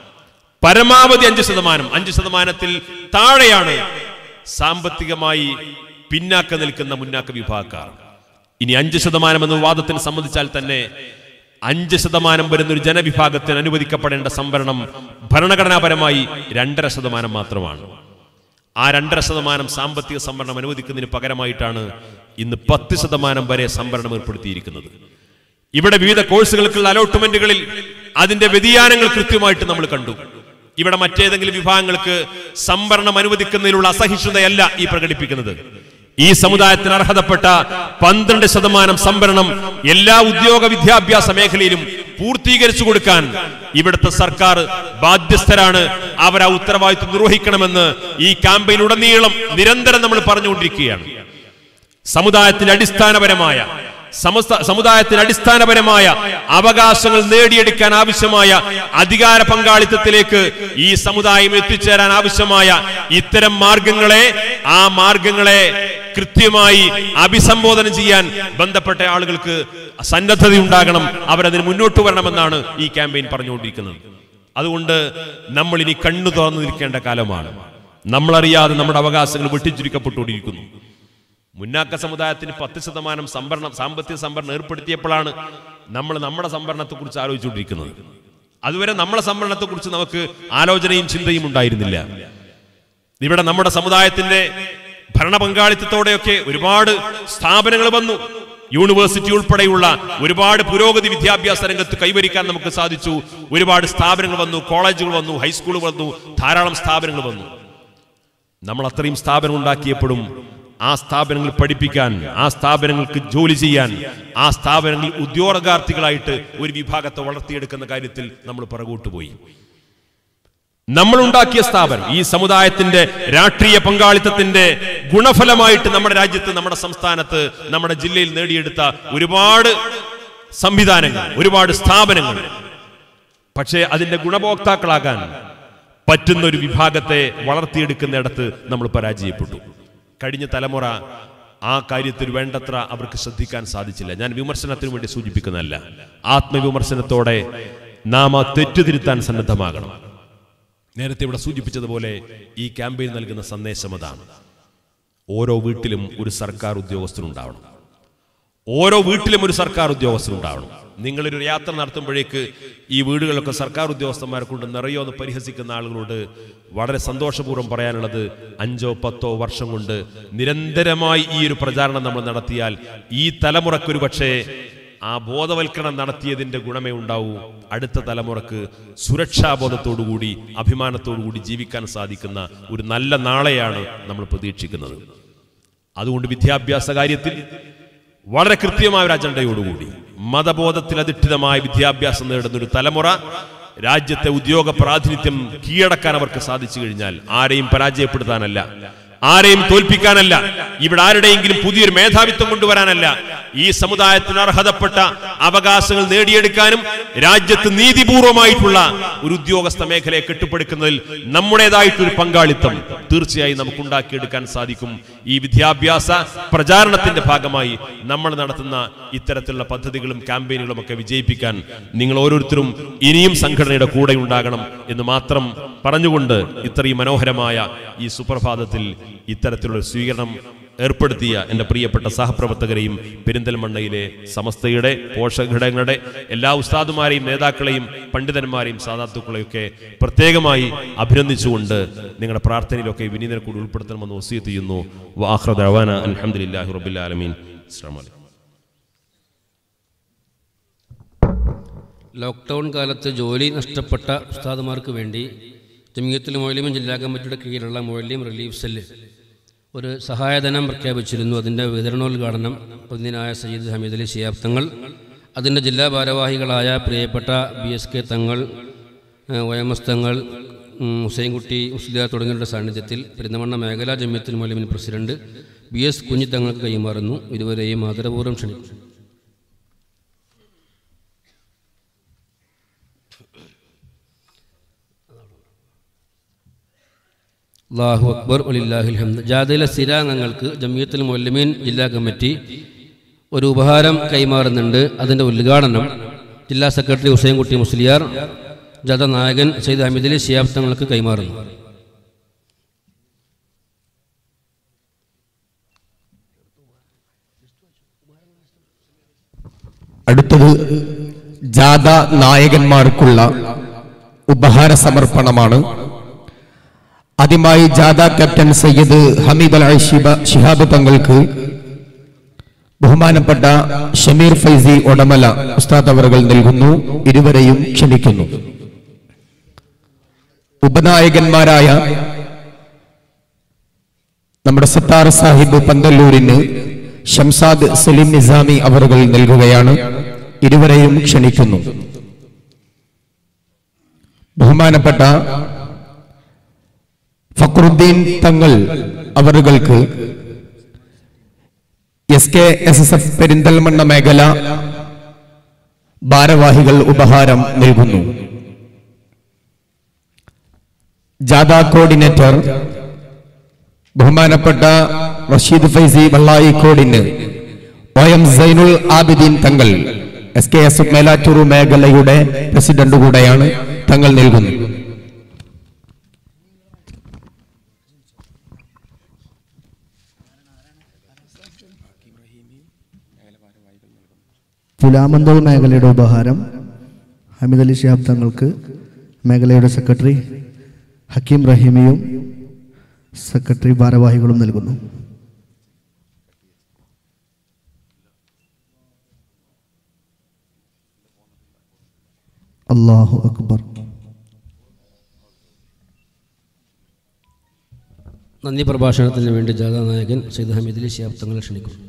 S6: പരമാവധി അഞ്ച് ശതമാനം അഞ്ച് ശതമാനത്തിൽ താഴെയാണ് സാമ്പത്തികമായി പിന്നാക്കം നിൽക്കുന്ന മുന്നാക്ക വിഭാഗക്കാർ ഇനി അഞ്ച് ശതമാനം എന്ന വാദത്തിന് സംബന്ധിച്ചാൽ തന്നെ അഞ്ച് ശതമാനം വരുന്ന ഒരു ജനവിഭാഗത്തിന് അനുവദിക്കപ്പെടേണ്ട സംവരണം ഭരണഘടനാപരമായി രണ്ടര ശതമാനം മാത്രമാണ് ആ രണ്ടര ശതമാനം സാമ്പത്തിക സംവരണം അനുവദിക്കുന്നതിന് പകരമായിട്ടാണ് ഇന്ന് പത്ത് ശതമാനം വരെ സംവരണം ഏർപ്പെടുത്തിയിരിക്കുന്നത് ഇവിടെ വിവിധ കോഴ്സുകൾക്കുള്ള അലോട്ട്മെന്റുകളിൽ അതിന്റെ വ്യതിയാനങ്ങൾ കൃത്യമായിട്ട് നമ്മൾ കണ്ടു ഇവിടെ മറ്റേതെങ്കിലും വിഭാഗങ്ങൾക്ക് സംവരണം അനുവദിക്കുന്നതിലുള്ള അസഹിഷ്ണുതയല്ല ഈ പ്രകടിപ്പിക്കുന്നത് ഈ സമുദായത്തിന് അർഹതപ്പെട്ട പന്ത്രണ്ട് ശതമാനം സംവരണം എല്ലാ ഉദ്യോഗ വിദ്യാഭ്യാസ മേഖലയിലും പൂർത്തീകരിച്ചു കൊടുക്കാൻ ഇവിടുത്തെ സർക്കാർ ബാധ്യസ്ഥരാണ് അവർ ആ ഉത്തരവാദിത്വം നിർവഹിക്കണമെന്ന് ഈ ക്യാമ്പയിലുടനീളം നിരന്തരം നമ്മൾ പറഞ്ഞുകൊണ്ടിരിക്കുകയാണ് സമുദായത്തിന്റെ അടിസ്ഥാനപരമായ സമസ്ത സമുദായത്തിന് അടിസ്ഥാനപരമായ അവകാശങ്ങൾ നേടിയെടുക്കാൻ ആവശ്യമായ അധികാര പങ്കാളിത്തത്തിലേക്ക് ഈ സമുദായം എത്തിച്ചേരാൻ ആവശ്യമായ ഇത്തരം മാർഗങ്ങളെ ആ മാർഗങ്ങളെ കൃത്യമായി അഭിസംബോധന ചെയ്യാൻ ബന്ധപ്പെട്ട ആളുകൾക്ക് സന്നദ്ധതയുണ്ടാകണം അവരതിന് മുന്നോട്ട് വരണമെന്നാണ് ഈ ക്യാമ്പയിൻ പറഞ്ഞുകൊണ്ടിരിക്കുന്നത് അതുകൊണ്ട് നമ്മൾ ഇനി കണ്ണു തുറന്നു നിൽക്കേണ്ട കാലമാണ് നമ്മളറിയാതെ നമ്മുടെ അവകാശങ്ങൾ വെട്ടിച്ചുരുക്കപ്പെട്ടുകൊണ്ടിരിക്കുന്നു മുന്നാക്ക സമുദായത്തിന് പത്ത് ശതമാനം സംവരണം സാമ്പത്തിക സംവരണം ഏർപ്പെടുത്തിയപ്പോഴാണ് നമ്മൾ നമ്മുടെ സംവരണത്തെക്കുറിച്ച് ആലോചിച്ചുകൊണ്ടിരിക്കുന്നത് അതുവരെ നമ്മളെ സംവരണത്തെക്കുറിച്ച് നമുക്ക് ആലോചനയും ചിന്തയും ഉണ്ടായിരുന്നില്ല ഇവിടെ നമ്മുടെ സമുദായത്തിന്റെ ഭരണ പങ്കാളിത്തത്തോടെയൊക്കെ ഒരുപാട് സ്ഥാപനങ്ങൾ വന്നു യൂണിവേഴ്സിറ്റി ഉൾപ്പെടെയുള്ള ഒരുപാട് പുരോഗതി വിദ്യാഭ്യാസ രംഗത്ത് കൈവരിക്കാൻ നമുക്ക് സാധിച്ചു ഒരുപാട് സ്ഥാപനങ്ങൾ വന്നു കോളേജുകൾ വന്നു ഹൈസ്കൂളുകൾ വന്നു ധാരാളം സ്ഥാപനങ്ങൾ വന്നു നമ്മൾ അത്രയും സ്ഥാപനം ഉണ്ടാക്കിയപ്പോഴും ആ സ്ഥാപനങ്ങൾ പഠിപ്പിക്കാൻ ആ സ്ഥാപനങ്ങൾക്ക് ജോലി ചെയ്യാൻ ആ സ്ഥാപനങ്ങളിൽ ഉദ്യോഗാർത്ഥികളായിട്ട് ഒരു വിഭാഗത്തെ വളർത്തിയെടുക്കുന്ന കാര്യത്തിൽ നമ്മൾ പുറകോട്ട് പോയി നമ്മൾ ഉണ്ടാക്കിയ സ്ഥാപനം ഈ സമുദായത്തിന്റെ രാഷ്ട്രീയ പങ്കാളിത്തത്തിന്റെ ഗുണഫലമായിട്ട് നമ്മുടെ രാജ്യത്ത് നമ്മുടെ സംസ്ഥാനത്ത് നമ്മുടെ ജില്ലയിൽ നേടിയെടുത്ത ഒരുപാട് സംവിധാനങ്ങൾ ഒരുപാട് സ്ഥാപനങ്ങൾ പക്ഷേ അതിന്റെ ഗുണഭോക്താക്കളാകാൻ പറ്റുന്ന ഒരു വിഭാഗത്തെ വളർത്തിയെടുക്കുന്നിടത്ത് നമ്മൾ പരാജയപ്പെട്ടു കഴിഞ്ഞ തലമുറ ആ കാര്യത്തിൽ വേണ്ടത്ര അവർക്ക് ശ്രദ്ധിക്കാൻ സാധിച്ചില്ല ഞാൻ വിമർശനത്തിന് വേണ്ടി സൂചിപ്പിക്കുന്നതല്ല ആത്മവിമർശനത്തോടെ നാം ആ തെറ്റുതിരുത്താൻ സന്നദ്ധമാകണം നേരത്തെ ഇവിടെ സൂചിപ്പിച്ചതുപോലെ ഈ ക്യാമ്പയിൻ നൽകുന്ന സന്ദേശം അതാണ് ഓരോ വീട്ടിലും ഒരു സർക്കാർ ഉദ്യോഗസ്ഥനുണ്ടാവണം ഓരോ വീട്ടിലും ഒരു സർക്കാർ ഉദ്യോഗസ്ഥനുണ്ടാവണം നിങ്ങളൊരു യാത്ര നടത്തുമ്പോഴേക്ക് ഈ വീടുകളൊക്കെ സർക്കാർ ഉദ്യോഗസ്ഥന്മാരെ കൊണ്ട് നിറയോ എന്ന് പരിഹസിക്കുന്ന ആളുകളോട് വളരെ സന്തോഷപൂർവ്വം പറയാനുള്ളത് അഞ്ചോ പത്തോ വർഷം കൊണ്ട് നിരന്തരമായി ഈ ഒരു പ്രചാരണം നമ്മൾ നടത്തിയാൽ ഈ തലമുറക്കൊരു പക്ഷേ ആ ബോധവൽക്കരണം നടത്തിയതിന്റെ ഗുണമേ ഉണ്ടാവൂ അടുത്ത തലമുറക്ക് സുരക്ഷാബോധത്തോടുകൂടി അഭിമാനത്തോടുകൂടി ജീവിക്കാൻ സാധിക്കുന്ന ഒരു നല്ല നാളെയാണ് നമ്മൾ പ്രതീക്ഷിക്കുന്നത് അതുകൊണ്ട് വിദ്യാഭ്യാസ കാര്യത്തിൽ വളരെ കൃത്യമായ ഒരു അജണ്ടയോടുകൂടി മതബോധത്തിൽ അധിഷ്ഠിതമായ വിദ്യാഭ്യാസം നേടുന്ന ഒരു തലമുറ രാജ്യത്തെ ഉദ്യോഗ പ്രാതിനിധ്യം കീഴടക്കാൻ അവർക്ക് സാധിച്ചു കഴിഞ്ഞാൽ ആരെയും പരാജയപ്പെടുത്താനല്ല ആരെയും തോൽപ്പിക്കാനല്ല ഇവിടെ ആരുടെയെങ്കിലും പുതിയൊരു മേധാവിത്വം കൊണ്ടുവരാനല്ല ഈ സമുദായത്തിന് അർഹതപ്പെട്ട അവകാശങ്ങൾ നേടിയെടുക്കാനും രാജ്യത്ത് നീതിപൂർവമായിട്ടുള്ള ഒരു ഉദ്യോഗസ്ഥ മേഖലയെ കെട്ടിപ്പടുക്കുന്നതിൽ നമ്മുടേതായിട്ടൊരു പങ്കാളിത്തം തീർച്ചയായും നമുക്ക് ഉണ്ടാക്കിയെടുക്കാൻ സാധിക്കും ഈ വിദ്യാഭ്യാസ പ്രചാരണത്തിന്റെ ഭാഗമായി നമ്മൾ നടത്തുന്ന ഇത്തരത്തിലുള്ള പദ്ധതികളും ക്യാമ്പയിനുകളും ഒക്കെ വിജയിപ്പിക്കാൻ നിങ്ങൾ ഓരോരുത്തരും ഇനിയും സംഘടനയുടെ കൂടെ ഉണ്ടാകണം എന്ന് മാത്രം പറഞ്ഞുകൊണ്ട് ഇത്രയും മനോഹരമായ ഈ സുപ്രഭാതത്തിൽ ഇത്തരത്തിലുള്ള സ്വീകരണം ഏർപ്പെടുത്തിയ എൻ്റെ പ്രിയപ്പെട്ട സഹപ്രവർത്തകരെയും പെരിന്തൽമണ്ണയിലെ സമസ്തയുടെ പോഷകഘടകങ്ങളുടെ എല്ലാ ഉസ്താദുമാരെയും നേതാക്കളെയും പണ്ഡിതന്മാരെയും സാധാത്തുക്കളെയും ഒക്കെ പ്രത്യേകമായി അഭിനന്ദിച്ചുകൊണ്ട് നിങ്ങളുടെ പ്രാർത്ഥനയിലൊക്കെ വിനീതനെ കൂടി ഉൾപ്പെടുത്തണമെന്ന് വസീത്ത് ചെയ്യുന്നു വാഹ്റദ് റവാന അലഹമുല്ലാഹി റബിൻ ആലമീൻ അസ്സാം വലൈക്കും
S2: ലോക്ക്ഡൗൺ കാലത്ത് ജോലി നഷ്ടപ്പെട്ട ഉസ്താദുമാർക്ക് വേണ്ടി ജമിയത്തുൽ മൊയ്ലിമൻ ജില്ലാ കമ്മിറ്റിയുടെ കീഴിലുള്ള മൊയ്ലിം റിലീഫ് സെല്ല് ഒരു സഹായധനം പ്രഖ്യാപിച്ചിരുന്നു അതിൻ്റെ വിതരണോദ്ഘാടനം പ്രതിനായ സയ്യിദ് ഹമീദ് അലി ശിയാബ്ദങ്ങൾ അതിൻ്റെ ജില്ലാ ഭാരവാഹികളായ പ്രിയപ്പെട്ട ബി എസ് കെ തങ്ങൾ ഒയമസ് തങ്ങൾ ഉം, ഹുസൈൻകുട്ടി മുസ്ലിയാർ തുടങ്ങിയവരുടെ സാന്നിധ്യത്തിൽ പെരുന്തമണ്ണ മേഖലാ Jamiyyathul Muallimin president B S കുഞ്ഞിത്തങ്ങൾക്ക് കൈമാറുന്നു ഇരുവരെയും ആദരപൂർവ്വം ക്ഷണിക്കുന്നു അള്ളാഹു അക്ബർ അലില്ലാഹിൽ ഹംദ് ജാഥയിലെ സ്ഥിരാംഗങ്ങൾക്ക് ജമിയത്തുൽ മൊല്ലമീൻ ജില്ലാ കമ്മിറ്റി ഒരു ഉപഹാരം കൈമാറുന്നുണ്ട് അതിൻ്റെ ഉദ്ഘാടനം ജില്ലാ സെക്രട്ടറി ഹുസൈൻകുട്ടി മുസ്ലിയാർ ജാഥ നായകൻ സയ്യിദ് ഹമീദ് അലി ശിയാബ് തങ്ങൾക്ക് കൈമാറുന്നു
S7: അടുത്തത് ജാഥ നായകന്മാർക്കുള്ള ഉപഹാര സമർപ്പണമാണ് ആദ്യമായി ജാഥ ക്യാപ്റ്റൻ സയ്യിദ് ഹമീദ് അൽ ഷിബ ശിഹാബ് തങ്ങൾക്ക് ബഹുമാനപ്പെട്ട ഷമീർ ഫൈസി ഒടമല ഉസ്താദ് അവറുകൾ നൽകുന്നു ഇരുവരെയും ക്ഷണിക്കുന്നു ഉപനായകന്മാരായ നമ്മുടെ സിത്താർ സാഹിബ് പന്തല്ലൂരിന് ഷംസാദ് സലീം നിസാമി അവറുകൾ നൽകുകയാണ് ഇരുവരെയും ക്ഷണിക്കുന്നു ബഹുമാനപ്പെട്ട ഫക്രുദ്ദീൻ തങ്ങൾ അവറുകൾക്ക് S K S S F Perinthalmanna മേഖല ഭാരവാഹികൾ ഉപഹാരം നൽകുന്നു ജാഥ കോർഡിനേറ്റർ ബഹുമാനപ്പെട്ട റഷീദ് ഫൈസി വള്ളായിക്കോടിന് O M Zainul Abideen Thangal S K S Melattur മേഖലയുടെ പ്രസിഡന്റ് കൂടെയാണ് തങ്ങൾ നൽകുന്നു
S8: പുലാമന്തോൾ മേഖലയുടെ ഉപഹാരം ഹമീദ് അലി ഷിഹാബ് തങ്ങൾക്ക് മേഖലയുടെ സെക്രട്ടറി ഹക്കീം റഹീമിയും സെക്രട്ടറി ഭാരവാഹികളും നൽകുന്നു അള്ളാഹു അക്ബർ
S2: നന്ദി പ്രഭാഷണത്തിന് വേണ്ടി ജാഥാ നായകൻ സയ്യിദ് ഹമീദ് അലി ശിഹാബ് തങ്ങളെ ക്ഷണിക്കുന്നു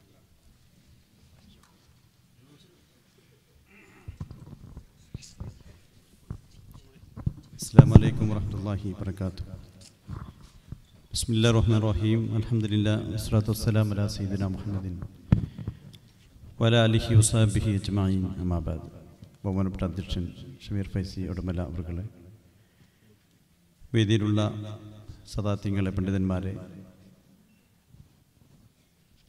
S9: السلام عليكم ورحمة الله وبركاته بسم الله الرحمن الرحيم الحمد لله والصلاة والسلام على سيدنا محمد وعلى آله وصحبه أجمعين أما بعد ബഹുമാനപ്പെട്ട അധ്യക്ഷൻ ഷമീർ ഫൈസി ഉടമല അവർകളെ വേദിയിലുള്ള സദാത്യങ്ങളെ പണ്ഡിതന്മാരെ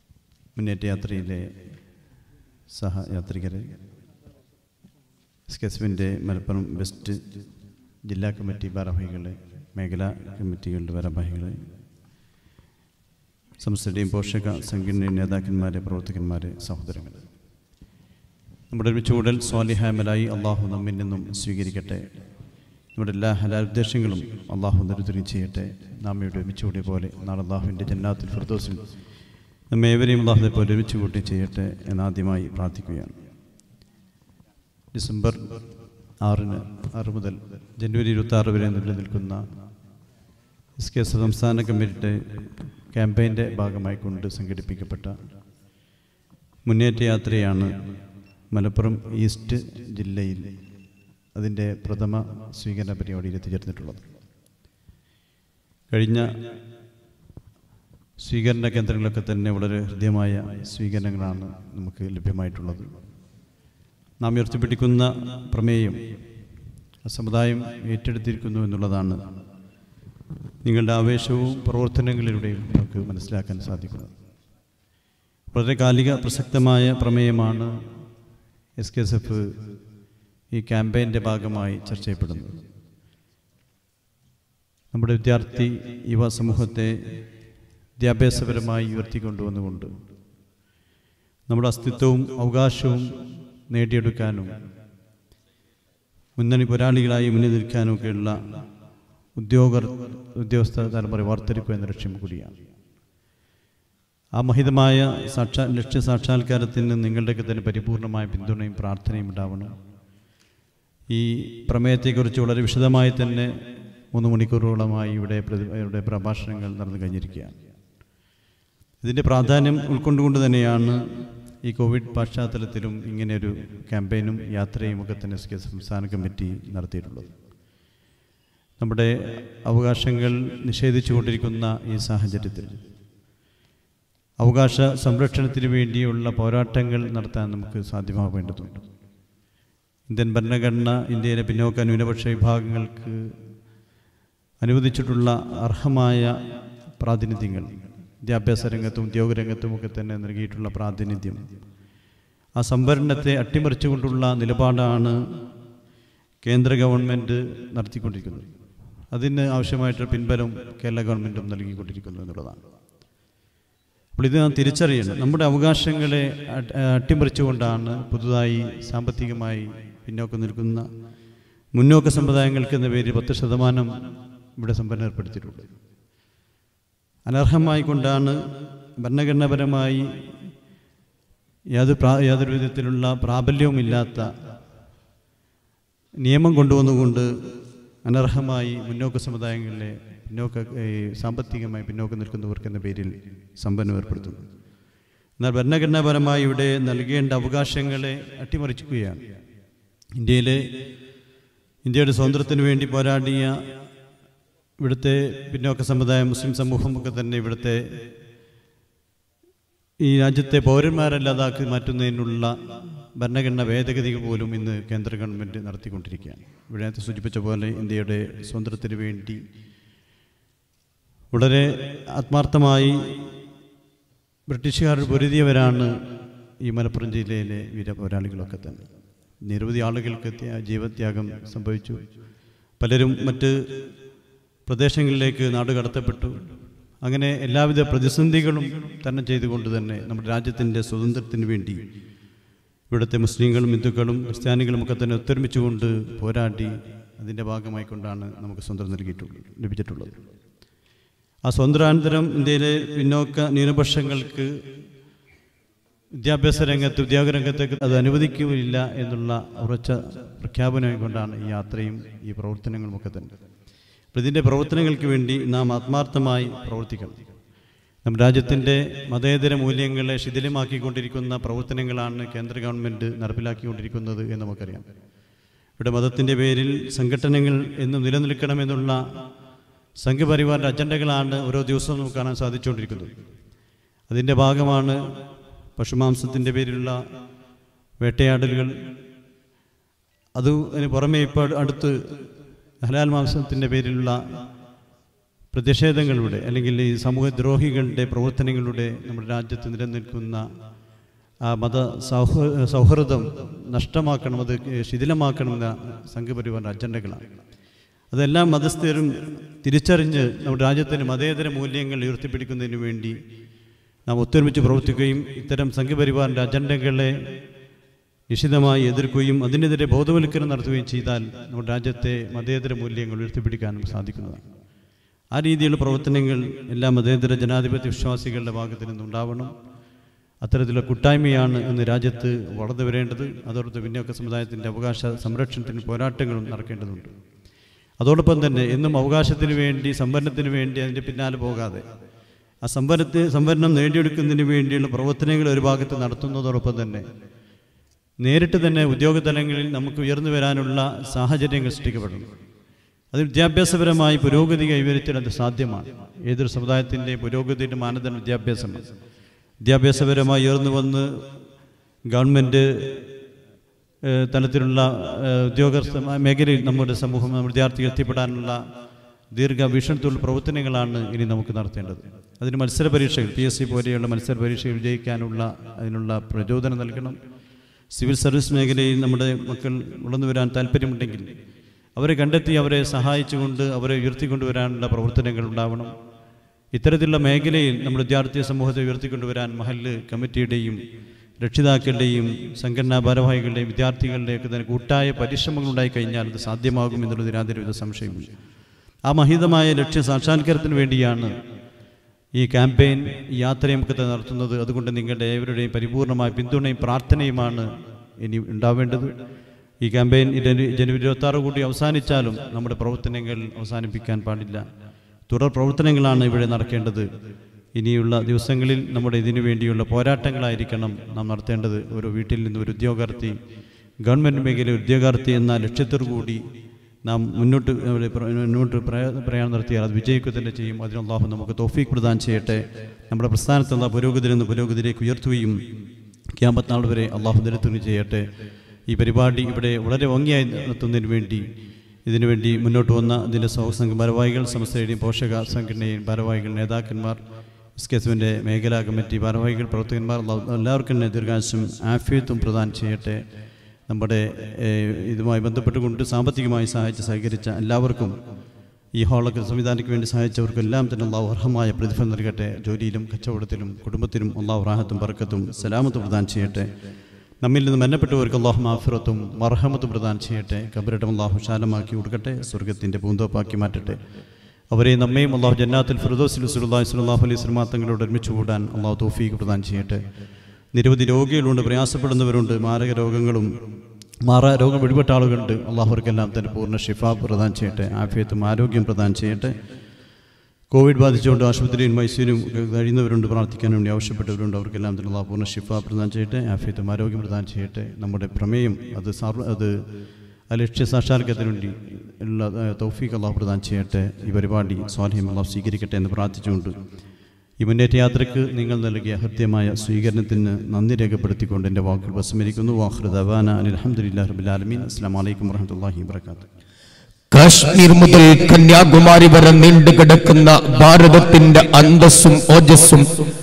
S9: മുന്നേറ്റ യാത്രയിലെ സഹയാത്രികരെ സ്കെസ്വിൻ്റെ മലപ്പുറം വെസ്റ്റ് ജില്ലാ കമ്മിറ്റി ഭാരവാഹികളെ മേഖലാ കമ്മിറ്റികളുടെ ഭാരവാഹികളെ സംസ്ഥയുടെയും പോഷക സംഘടനയും നേതാക്കന്മാരെ പ്രവർത്തകന്മാരെ സഹോദരങ്ങളെ നമ്മുടെ ഒരുമിച്ച് കൂടൽ സ്വാലിഹാമലായി അള്ളാഹു നമ്മിൽ നിന്നും സ്വീകരിക്കട്ടെ നമ്മുടെ എല്ലാ ഹലാൽ ഉദ്ദേശങ്ങളും അള്ളാഹു നിരുത്തരം ചെയ്യട്ടെ നാം ഇവിടെ ഒരുമിച്ച് കൂടിയ പോലെ നാളെ അള്ളാഹുവിൻ്റെ ജന്നാത്തിൽ ഫിർദോസിൽ നമ്മെ ഏവരെയും അള്ളാഹുനെ പോലെ ഒരുമിച്ച് കൂട്ടി ചെയ്യട്ടെ എന്നാദ്യമായി പ്രാർത്ഥിക്കുകയാണ് ഡിസംബർ ആറിന് ആറ് മുതൽ ജനുവരി ഇരുപത്തി ആറ് വരെ നിലനിൽക്കുന്ന എസ് കെ എസ് സംസ്ഥാന കമ്മിറ്റിയുടെ ക്യാമ്പയിൻ്റെ ഭാഗമായിക്കൊണ്ട് സംഘടിപ്പിക്കപ്പെട്ട മുന്നേറ്റ യാത്രയാണ് മലപ്പുറം ഈസ്റ്റ് ജില്ലയിൽ അതിൻ്റെ പ്രഥമ സ്വീകരണ പരിപാടിയിൽ എത്തിച്ചേർന്നിട്ടുള്ളത് കഴിഞ്ഞ സ്വീകരണ കേന്ദ്രങ്ങളൊക്കെ തന്നെ വളരെ ഹൃദ്യമായ സ്വീകരണങ്ങളാണ് നമുക്ക് ലഭ്യമായിട്ടുള്ളത് നാം ഉയർത്തിപ്പിടിക്കുന്ന പ്രമേയം ആ സമുദായം ഏറ്റെടുത്തിരിക്കുന്നു എന്നുള്ളതാണ് നിങ്ങളുടെ ആവേശവും പ്രവർത്തനങ്ങളിലൂടെയും നമുക്ക് മനസ്സിലാക്കാൻ സാധിക്കുന്നത് വളരെ കാലിക പ്രസക്തമായ പ്രമേയമാണ് എസ് കെ എസ് എഫ് ഈ ക്യാമ്പയിൻ്റെ ഭാഗമായി ചർച്ച ചെയ്യപ്പെടുന്നത് നമ്മുടെ വിദ്യാർത്ഥി യുവ സമൂഹത്തെ വിദ്യാഭ്യാസപരമായി ഉയർത്തിക്കൊണ്ടുവന്നുകൊണ്ട് നമ്മുടെ അസ്തിത്വവും അവകാശവും നേടിയെടുക്കാനും മുന്നണി പോരാളികളായി മുന്നിൽ നിൽക്കാനും ഒക്കെയുള്ള ഉദ്യോഗ ഉദ്യോഗസ്ഥ തലമുറ വാർത്തെടുക്കുക എന്ന ലക്ഷ്യം കൂടിയാണ് ആ മഹിതമായ സാക്ഷാ ലക്ഷ്യ സാക്ഷാത്കാരത്തിന് നിങ്ങളുടെയൊക്കെ തന്നെ പരിപൂർണമായ പിന്തുണയും പ്രാർത്ഥനയും ഉണ്ടാവണം ഈ പ്രമേയത്തെക്കുറിച്ച് വളരെ വിശദമായി തന്നെ മൂന്ന് മണിക്കൂറുകളമായി ഇവിടെ പ്രതി ഇവിടെ പ്രഭാഷണങ്ങൾ നടന്നു കഴിഞ്ഞിരിക്കുകയാണ് ഇതിൻ്റെ പ്രാധാന്യം ഉൾക്കൊണ്ടുകൊണ്ട് തന്നെയാണ് ഈ കോവിഡ് പശ്ചാത്തലത്തിലും ഇങ്ങനെയൊരു ക്യാമ്പയിനും യാത്രയും ഒക്കെ തന്നെ എസ് കെ സംസ്ഥാന കമ്മിറ്റി നടത്തിയിട്ടുള്ളത് നമ്മുടെ അവകാശങ്ങൾ നിഷേധിച്ചു കൊണ്ടിരിക്കുന്ന ഈ സാഹചര്യത്തിൽ അവകാശ സംരക്ഷണത്തിന് വേണ്ടിയുള്ള പോരാട്ടങ്ങൾ നടത്താൻ നമുക്ക് സാധ്യമാവേണ്ടതുണ്ട് ഇന്ത്യൻ ഭരണഘടന ഇന്ത്യയിലെ പിന്നോക്ക ന്യൂനപക്ഷ വിഭാഗങ്ങൾക്ക് അനുവദിച്ചിട്ടുള്ള അർഹമായ പ്രാതിനിധ്യങ്ങൾ വിദ്യാഭ്യാസ രംഗത്തും ഉദ്യോഗ രംഗത്തും ഒക്കെ തന്നെ നൽകിയിട്ടുള്ള പ്രാതിനിധ്യം ആ സംവരണത്തെ അട്ടിമറിച്ചുകൊണ്ടുള്ള നിലപാടാണ് കേന്ദ്ര ഗവൺമെൻറ് നടത്തിക്കൊണ്ടിരിക്കുന്നത് അതിന് ആവശ്യമായിട്ട് പിൻബലം കേരള ഗവൺമെൻറ്റും നൽകിക്കൊണ്ടിരിക്കുന്നു എന്നുള്ളതാണ് അപ്പോൾ ഇത് നാം തിരിച്ചറിയണം നമ്മുടെ അവകാശങ്ങളെ അട്- അട്ടിമറിച്ചുകൊണ്ടാണ് പുതുതായി സാമ്പത്തികമായി പിന്നോക്കം നിൽക്കുന്ന മുന്നോക്ക സമ്പ്രദായങ്ങൾക്ക് എന്ന പേരിൽ പത്ത് ശതമാനം ഇവിടെ സംഭരണം ഏർപ്പെടുത്തിയിട്ടുള്ളത് അനർഹമായി കൊണ്ടാണ് ഭരണഘടനാപരമായി യാതൊരു പ്രാ യാതൊരു വിധത്തിലുള്ള പ്രാബല്യവുമില്ലാത്ത നിയമം കൊണ്ടുവന്നുകൊണ്ട് അനർഹമായി മുന്നോക്ക സമുദായങ്ങളിലെ പിന്നോക്ക ഈ സാമ്പത്തികമായി പിന്നോക്കം നിൽക്കുന്നവർക്ക് എന്ന പേരിൽ സമ്പന്നം ഏർപ്പെടുത്തുന്നു എന്നാൽ ഭരണഘടനാപരമായി ഇവിടെ നൽകേണ്ട അവകാശങ്ങളെ അട്ടിമറിക്കുകയാണ് ഇന്ത്യയിലെ ഇന്ത്യയുടെ സ്വാതന്ത്ര്യത്തിന് വേണ്ടി പോരാടിയ ഇവിടുത്തെ പിന്നോക്ക സമുദായം മുസ്ലിം സമൂഹമൊക്കെ തന്നെ ഇവിടുത്തെ ഈ രാജ്യത്തെ പൗരന്മാരല്ലാതാക്കി മാറ്റുന്നതിനുള്ള ഭരണഘടനാ ഭേദഗതികൾ പോലും ഇന്ന് കേന്ദ്ര ഗവൺമെൻറ് നടത്തിക്കൊണ്ടിരിക്കുകയാണ് ഇവിടെ നേരത്തെ സൂചിപ്പിച്ച പോലെ ഇന്ത്യയുടെ സ്വാതന്ത്ര്യത്തിന് വേണ്ടി വളരെ ആത്മാർത്ഥമായി ബ്രിട്ടീഷുകാർ പൊരുതിയവരാണ് ഈ മലപ്പുറം ജില്ലയിലെ വീര പോരാളികളൊക്കെ തന്നെ നിരവധി ആളുകൾക്ക് ത്യാ- ജീവത്യാഗം സംഭവിച്ചു പലരും മറ്റ് പ്രദേശങ്ങളിലേക്ക് നാട് കടത്തപ്പെട്ടു അങ്ങനെ എല്ലാവിധ പ്രതിസന്ധികളും തരണം ചെയ്തുകൊണ്ട് തന്നെ നമ്മുടെ രാജ്യത്തിൻ്റെ സ്വാതന്ത്ര്യത്തിന് വേണ്ടി ഇവിടുത്തെ മുസ്ലിങ്ങളും ഹിന്ദുക്കളും ക്രിസ്ത്യാനികളും ഒക്കെ തന്നെ ഒത്തൊരുമിച്ചുകൊണ്ട് പോരാടി അതിൻ്റെ ഭാഗമായിക്കൊണ്ടാണ് നമുക്ക് സ്വതന്ത്രം നൽകിയിട്ടുള്ളത് ലഭിച്ചിട്ടുള്ളത് ആ സ്വതന്ത്രാനന്തരം ഇന്ത്യയിലെ പിന്നോക്ക ന്യൂനപക്ഷങ്ങൾക്ക് വിദ്യാഭ്യാസ രംഗത്ത് ഉദ്യോഗ രംഗത്തേക്ക് അത് അനുവദിക്കുകയില്ല എന്നുള്ള ഉറച്ച പ്രഖ്യാപനം കൊണ്ടാണ് ഈ യാത്രയും ഈ പ്രവർത്തനങ്ങളും ഒക്കെ തന്നെ അപ്പോൾ ഇതിൻ്റെ പ്രവർത്തനങ്ങൾക്ക് വേണ്ടി നാം ആത്മാർത്ഥമായി പ്രവർത്തിക്കണം നമ്മുടെ രാജ്യത്തിൻ്റെ മതേതര മൂല്യങ്ങളെ ശിഥിലമാക്കിക്കൊണ്ടിരിക്കുന്ന പ്രവർത്തനങ്ങളാണ് കേന്ദ്ര ഗവൺമെൻറ് നടപ്പിലാക്കിക്കൊണ്ടിരിക്കുന്നത് എന്ന് നമുക്കറിയാം ഇവിടെ മതത്തിൻ്റെ പേരിൽ സംഘടനകൾ എന്നും നിലനിൽക്കണമെന്നുള്ള സംഘപരിവാറിൻ്റെ അജണ്ടകളാണ് ഓരോ ദിവസവും നമുക്ക് കാണാൻ സാധിച്ചുകൊണ്ടിരിക്കുന്നത് അതിൻ്റെ ഭാഗമാണ് പശുമാംസത്തിൻ്റെ പേരിലുള്ള വേട്ടയാടലുകൾ അത് അതിന് പുറമെ ഇപ്പോൾ അടുത്ത് ഹലാൽ മാംസത്തിൻ്റെ പേരിലുള്ള പ്രതിഷേധങ്ങളിലൂടെ അല്ലെങ്കിൽ ഈ സമൂഹദ്രോഹികളുടെ പ്രവർത്തനങ്ങളിലൂടെ നമ്മുടെ രാജ്യത്ത് നിലനിൽക്കുന്ന ആ മത സൗഹൃ സൗഹൃദം നഷ്ടമാക്കണം അത് ശിഥിലമാക്കണമെന്ന സംഘപരിവാറിൻ്റെ അജണ്ടകളാണ് അതെല്ലാം മതസ്ഥരും തിരിച്ചറിഞ്ഞ് നമ്മുടെ രാജ്യത്തിന് മതേതര മൂല്യങ്ങൾ ഉയർത്തിപ്പിടിക്കുന്നതിന് വേണ്ടി നാം ഒത്തൊരുമിച്ച് പ്രവർത്തിക്കുകയും ഇത്തരം സംഘപരിവാറിൻ്റെ അജണ്ടകളെ നിശിതമായി എതിർക്കുകയും അതിനെതിരെ ബോധവൽക്കരണം നടത്തുകയും ചെയ്താൽ നമ്മുടെ രാജ്യത്തെ മതേതര മൂല്യങ്ങൾ ഉയർത്തിപ്പിടിക്കാനും സാധിക്കുന്നതാണ് ആ രീതിയിലുള്ള പ്രവർത്തനങ്ങൾ എല്ലാ മതേതര ജനാധിപത്യ വിശ്വാസികളുടെ ഭാഗത്തു നിന്നുണ്ടാവണം അത്തരത്തിലുള്ള കൂട്ടായ്മയാണ് ഇന്ന് രാജ്യത്ത് വളർന്നു വരേണ്ടത് അതോടൊപ്പം പിന്നോക്ക സമുദായത്തിൻ്റെ അവകാശ സംരക്ഷണത്തിന് പോരാട്ടങ്ങളും നടക്കേണ്ടതുണ്ട് അതോടൊപ്പം തന്നെ എന്നും അവകാശത്തിന് വേണ്ടി സംവരണത്തിന് വേണ്ടി അതിൻ്റെ പിന്നാലെ പോകാതെ ആ സംവരണത്തെ സംവരണം നേടിയെടുക്കുന്നതിന് വേണ്ടിയുള്ള പ്രവർത്തനങ്ങൾ ഒരു ഭാഗത്ത് നടത്തുന്നതോടൊപ്പം തന്നെ നേരിട്ട് തന്നെ ഉദ്യോഗ തലങ്ങളിൽ നമുക്ക് ഉയർന്നു വരാനുള്ള സാഹചര്യങ്ങൾ സൃഷ്ടിക്കപ്പെടണം അത് വിദ്യാഭ്യാസപരമായി പുരോഗതി കൈവരിച്ചാൽ അത് സാധ്യമാണ് ഏതൊരു സമുദായത്തിൻ്റെ പുരോഗതിയുടെ മാനദണ്ഡം വിദ്യാഭ്യാസമാണ് വിദ്യാഭ്യാസപരമായി ഉയർന്നു വന്ന് ഗവൺമെൻറ് ഏഹ്, തലത്തിലുള്ള ഏഹ്, ഉദ്യോഗസ്ഥ മേഖലയിൽ നമ്മുടെ സമൂഹം നമ്മുടെ വിദ്യാർത്ഥികൾ എത്തിപ്പെടാനുള്ള ദീർഘവീക്ഷണത്തിലുള്ള പ്രവർത്തനങ്ങളാണ് ഇനി നമുക്ക് നടത്തേണ്ടത് അതിന് മത്സര പരീക്ഷകൾ പി എസ് സി പോലെയുള്ള മത്സര പരീക്ഷകൾ വിജയിക്കാനുള്ള അതിനുള്ള പ്രചോദനം നൽകണം സിവിൽ സർവീസ് മേഖലയിൽ നമ്മുടെ മക്കൾ വളർന്നു വരാൻ താല്പര്യമുണ്ടെങ്കിൽ അവരെ കണ്ടെത്തി അവരെ സഹായിച്ചുകൊണ്ട് അവരെ ഉയർത്തിക്കൊണ്ടുവരാനുള്ള പ്രവർത്തനങ്ങൾ ഉണ്ടാവണം ഇത്തരത്തിലുള്ള മേഖലയിൽ നമ്മുടെ വിദ്യാർത്ഥി സമൂഹത്തെ ഉയർത്തിക്കൊണ്ടുവരാൻ മഹല്ല് കമ്മിറ്റിയുടെയും രക്ഷിതാക്കളുടെയും സംഘടനാ ഭാരവാഹികളുടെയും വിദ്യാർത്ഥികളുടെയും ഒക്കെ തന്നെ കൂട്ടായ പരിശ്രമങ്ങൾ ഉണ്ടായി കഴിഞ്ഞാൽ അത് സാധ്യമാകും എന്നുള്ളതിന് യാതൊരുവിധ സംശയമില്ല ആ മഹിതമായ ലക്ഷ്യ സാക്ഷാത്കാരത്തിന് വേണ്ടിയാണ് ഈ ക്യാമ്പയിൻ ഈ യാത്രയും ഒക്കെ നടത്തുന്നത് അതുകൊണ്ട് നിങ്ങളുടെ ഏവരുടെയും പരിപൂർണമായ പിന്തുണയും പ്രാർത്ഥനയുമാണ് ഇനി ഉണ്ടാവേണ്ടത് ഈ ക്യാമ്പയിൻ ജനുവരി ജനുവരി ഇരുപത്തി ആറ് കൂടി അവസാനിച്ചാലും നമ്മുടെ പ്രവർത്തനങ്ങൾ അവസാനിപ്പിക്കാൻ പാടില്ല തുടർ പ്രവർത്തനങ്ങളാണ് ഇവിടെ നടക്കേണ്ടത് ഇനിയുള്ള ദിവസങ്ങളിൽ നമ്മുടെ ഇതിനു വേണ്ടിയുള്ള പോരാട്ടങ്ങളായിരിക്കണം നാം നടത്തേണ്ടത് ഒരു വീട്ടിൽ നിന്ന് ഒരു ഉദ്യോഗാർത്ഥി ഗവൺമെൻറ് മേഖലയിൽ ഉദ്യോഗാർത്ഥി എന്ന ലക്ഷ്യത്തോടു കൂടി നാം മുന്നോട്ട് അവിടെ പ്ര- മുന്നോട്ട് പ്രയ- പ്രയാണം നടത്തിയാൽ അത് വിജയിക്കുക തന്നെ ചെയ്യും അതിന് അള്ളാഹു നമുക്ക് തോഫീക്ക് പ്രദാനം ചെയ്യട്ടെ നമ്മുടെ പ്രസ്ഥാനത്തുള്ള പുരോഗതിയിൽ നിന്ന് പുരോഗതിയിലേക്ക് ഉയർത്തുകയും ക്യാമ്പത്ത് നാൾ വരെ അള്ളാഹു നിരത്തുകയും ചെയ്യട്ടെ ഈ പരിപാടി ഇവിടെ വളരെ ഭംഗിയായി നടത്തുന്നതിന് വേണ്ടി ഇതിനുവേണ്ടി മുന്നോട്ട് വന്ന ഇതിൻ്റെ സൗസംഘ ഭാരവാഹികൾ സമസ്തയുടെയും പോഷക സംഘടനയും ഭാരവാഹികൾ നേതാക്കന്മാർ എസ് കെ എസുവിൻ്റെ മേഖലാ കമ്മിറ്റി ഭാരവാഹികൾ പ്രവർത്തകന്മാർ അള്ളാഹു എല്ലാവർക്കും തന്നെ ദീർഘാശം ആഫിയത്തും പ്രദാനം ചെയ്യട്ടെ നമ്മുടെ ഏഹ്, ഇതുമായി ബന്ധപ്പെട്ടുകൊണ്ട് സാമ്പത്തികമായി സഹായിച്ച് സഹകരിച്ച എല്ലാവർക്കും ഈ ഹോളൊക്കെ സംവിധാനത്തിന് വേണ്ടി സഹായിച്ചവർക്കും എല്ലാം തന്നെ അള്ളാഹു അർഹമായ പ്രതിഫലം നൽകട്ടെ ജോലിയിലും കച്ചവടത്തിലും കുടുംബത്തിലും അള്ളാഹു റാഹത്തും ബർക്കത്തും സലാമത്തും പ്രദാനം ചെയ്യട്ടെ നമ്മിൽ നിന്ന് മരണപ്പെട്ടവർക്ക് അള്ളാഹു മാഫിറത്തും മർഹമത്തും പ്രദാനം ചെയ്യട്ടെ കബറിടം അള്ളാഹു ശാലമാക്കി കൊടുക്കട്ടെ സ്വർഗത്തിൻ്റെ പൂന്തോപ്പാക്കി മാറ്റട്ടെ അവരെ നമ്മയും അള്ളാഹു ജന്നാത്തിൽ ഫിറദോസിൽ സുല്ലാഹി സ്വല്ലാഹു അലൈഹി സ്വലമാ തങ്ങളോട് ഒരുമിച്ച് കൂടാൻ അള്ളാഹു തോഫീക്ക് പ്രദാനം ചെയ്യട്ടെ നിരവധി രോഗികളുണ്ട് പ്രയാസപ്പെടുന്നവരുണ്ട് മാരക രോഗങ്ങളും മാറ രോഗം പിടിപെട്ട ആളുകളുണ്ട് അള്ളാഹുവർക്കെല്ലാം തന്നെ പൂർണ്ണ ഷിഫ പ്രദാനം ചെയ്യട്ടെ ആഫിയത്തും ആരോഗ്യം പ്രദാനം ചെയ്യട്ടെ കോവിഡ് ബാധിച്ചുകൊണ്ട് ആശുപത്രിയിലും ഐസിയിലും കഴിയുന്നവരുണ്ട് പ്രാർത്ഥിക്കാൻ വേണ്ടി ആവശ്യപ്പെട്ടവരുണ്ട് അവർക്കെല്ലാം തന്നെ അള്ളാഹു പൂർണ്ണ ഷിഫ പ്രദാനം ചെയ്യട്ടെ ആഫിയത്തും ആരോഗ്യം പ്രദാനം ചെയ്യട്ടെ നമ്മുടെ പ്രമേയം അത് സാർ അത് ആ ലക്ഷ്യ സാക്ഷാത്കാരത്തിന് വേണ്ടി ഉള്ള ഏഹ്, തൗഫീഖ് അള്ളാഹു പ്രദാനം ചെയ്യട്ടെ ഈ പരിപാടി സ്വാധീനം അള്ളാഹു സ്വീകരിക്കട്ടെ എന്ന് പ്രാർത്ഥിച്ചുകൊണ്ട് ഈ മുന്നേറ്റ യാത്രയ്ക്ക് നിങ്ങൾ നൽകിയ ഹൃദ്യമായ സ്വീകരണത്തിന് നന്ദി രേഖപ്പെടുത്തിക്കൊണ്ട് എൻ്റെ വാക്കുകൾ വസ്മരിക്കുന്നു വാഹൃദവാന അലഹമുല്ലാ റബുലാലമീൻ അസ്സാം വലൈക്കും വർഹമത്തല്ലാഹി വാബർക്കാത്തു
S7: കാശ്മീർ മുതൽ കന്യാകുമാരി വരെ നീണ്ടുകിടക്കുന്ന ഭാരതത്തിന്റെ അന്തസ്സും ഓജസ്സും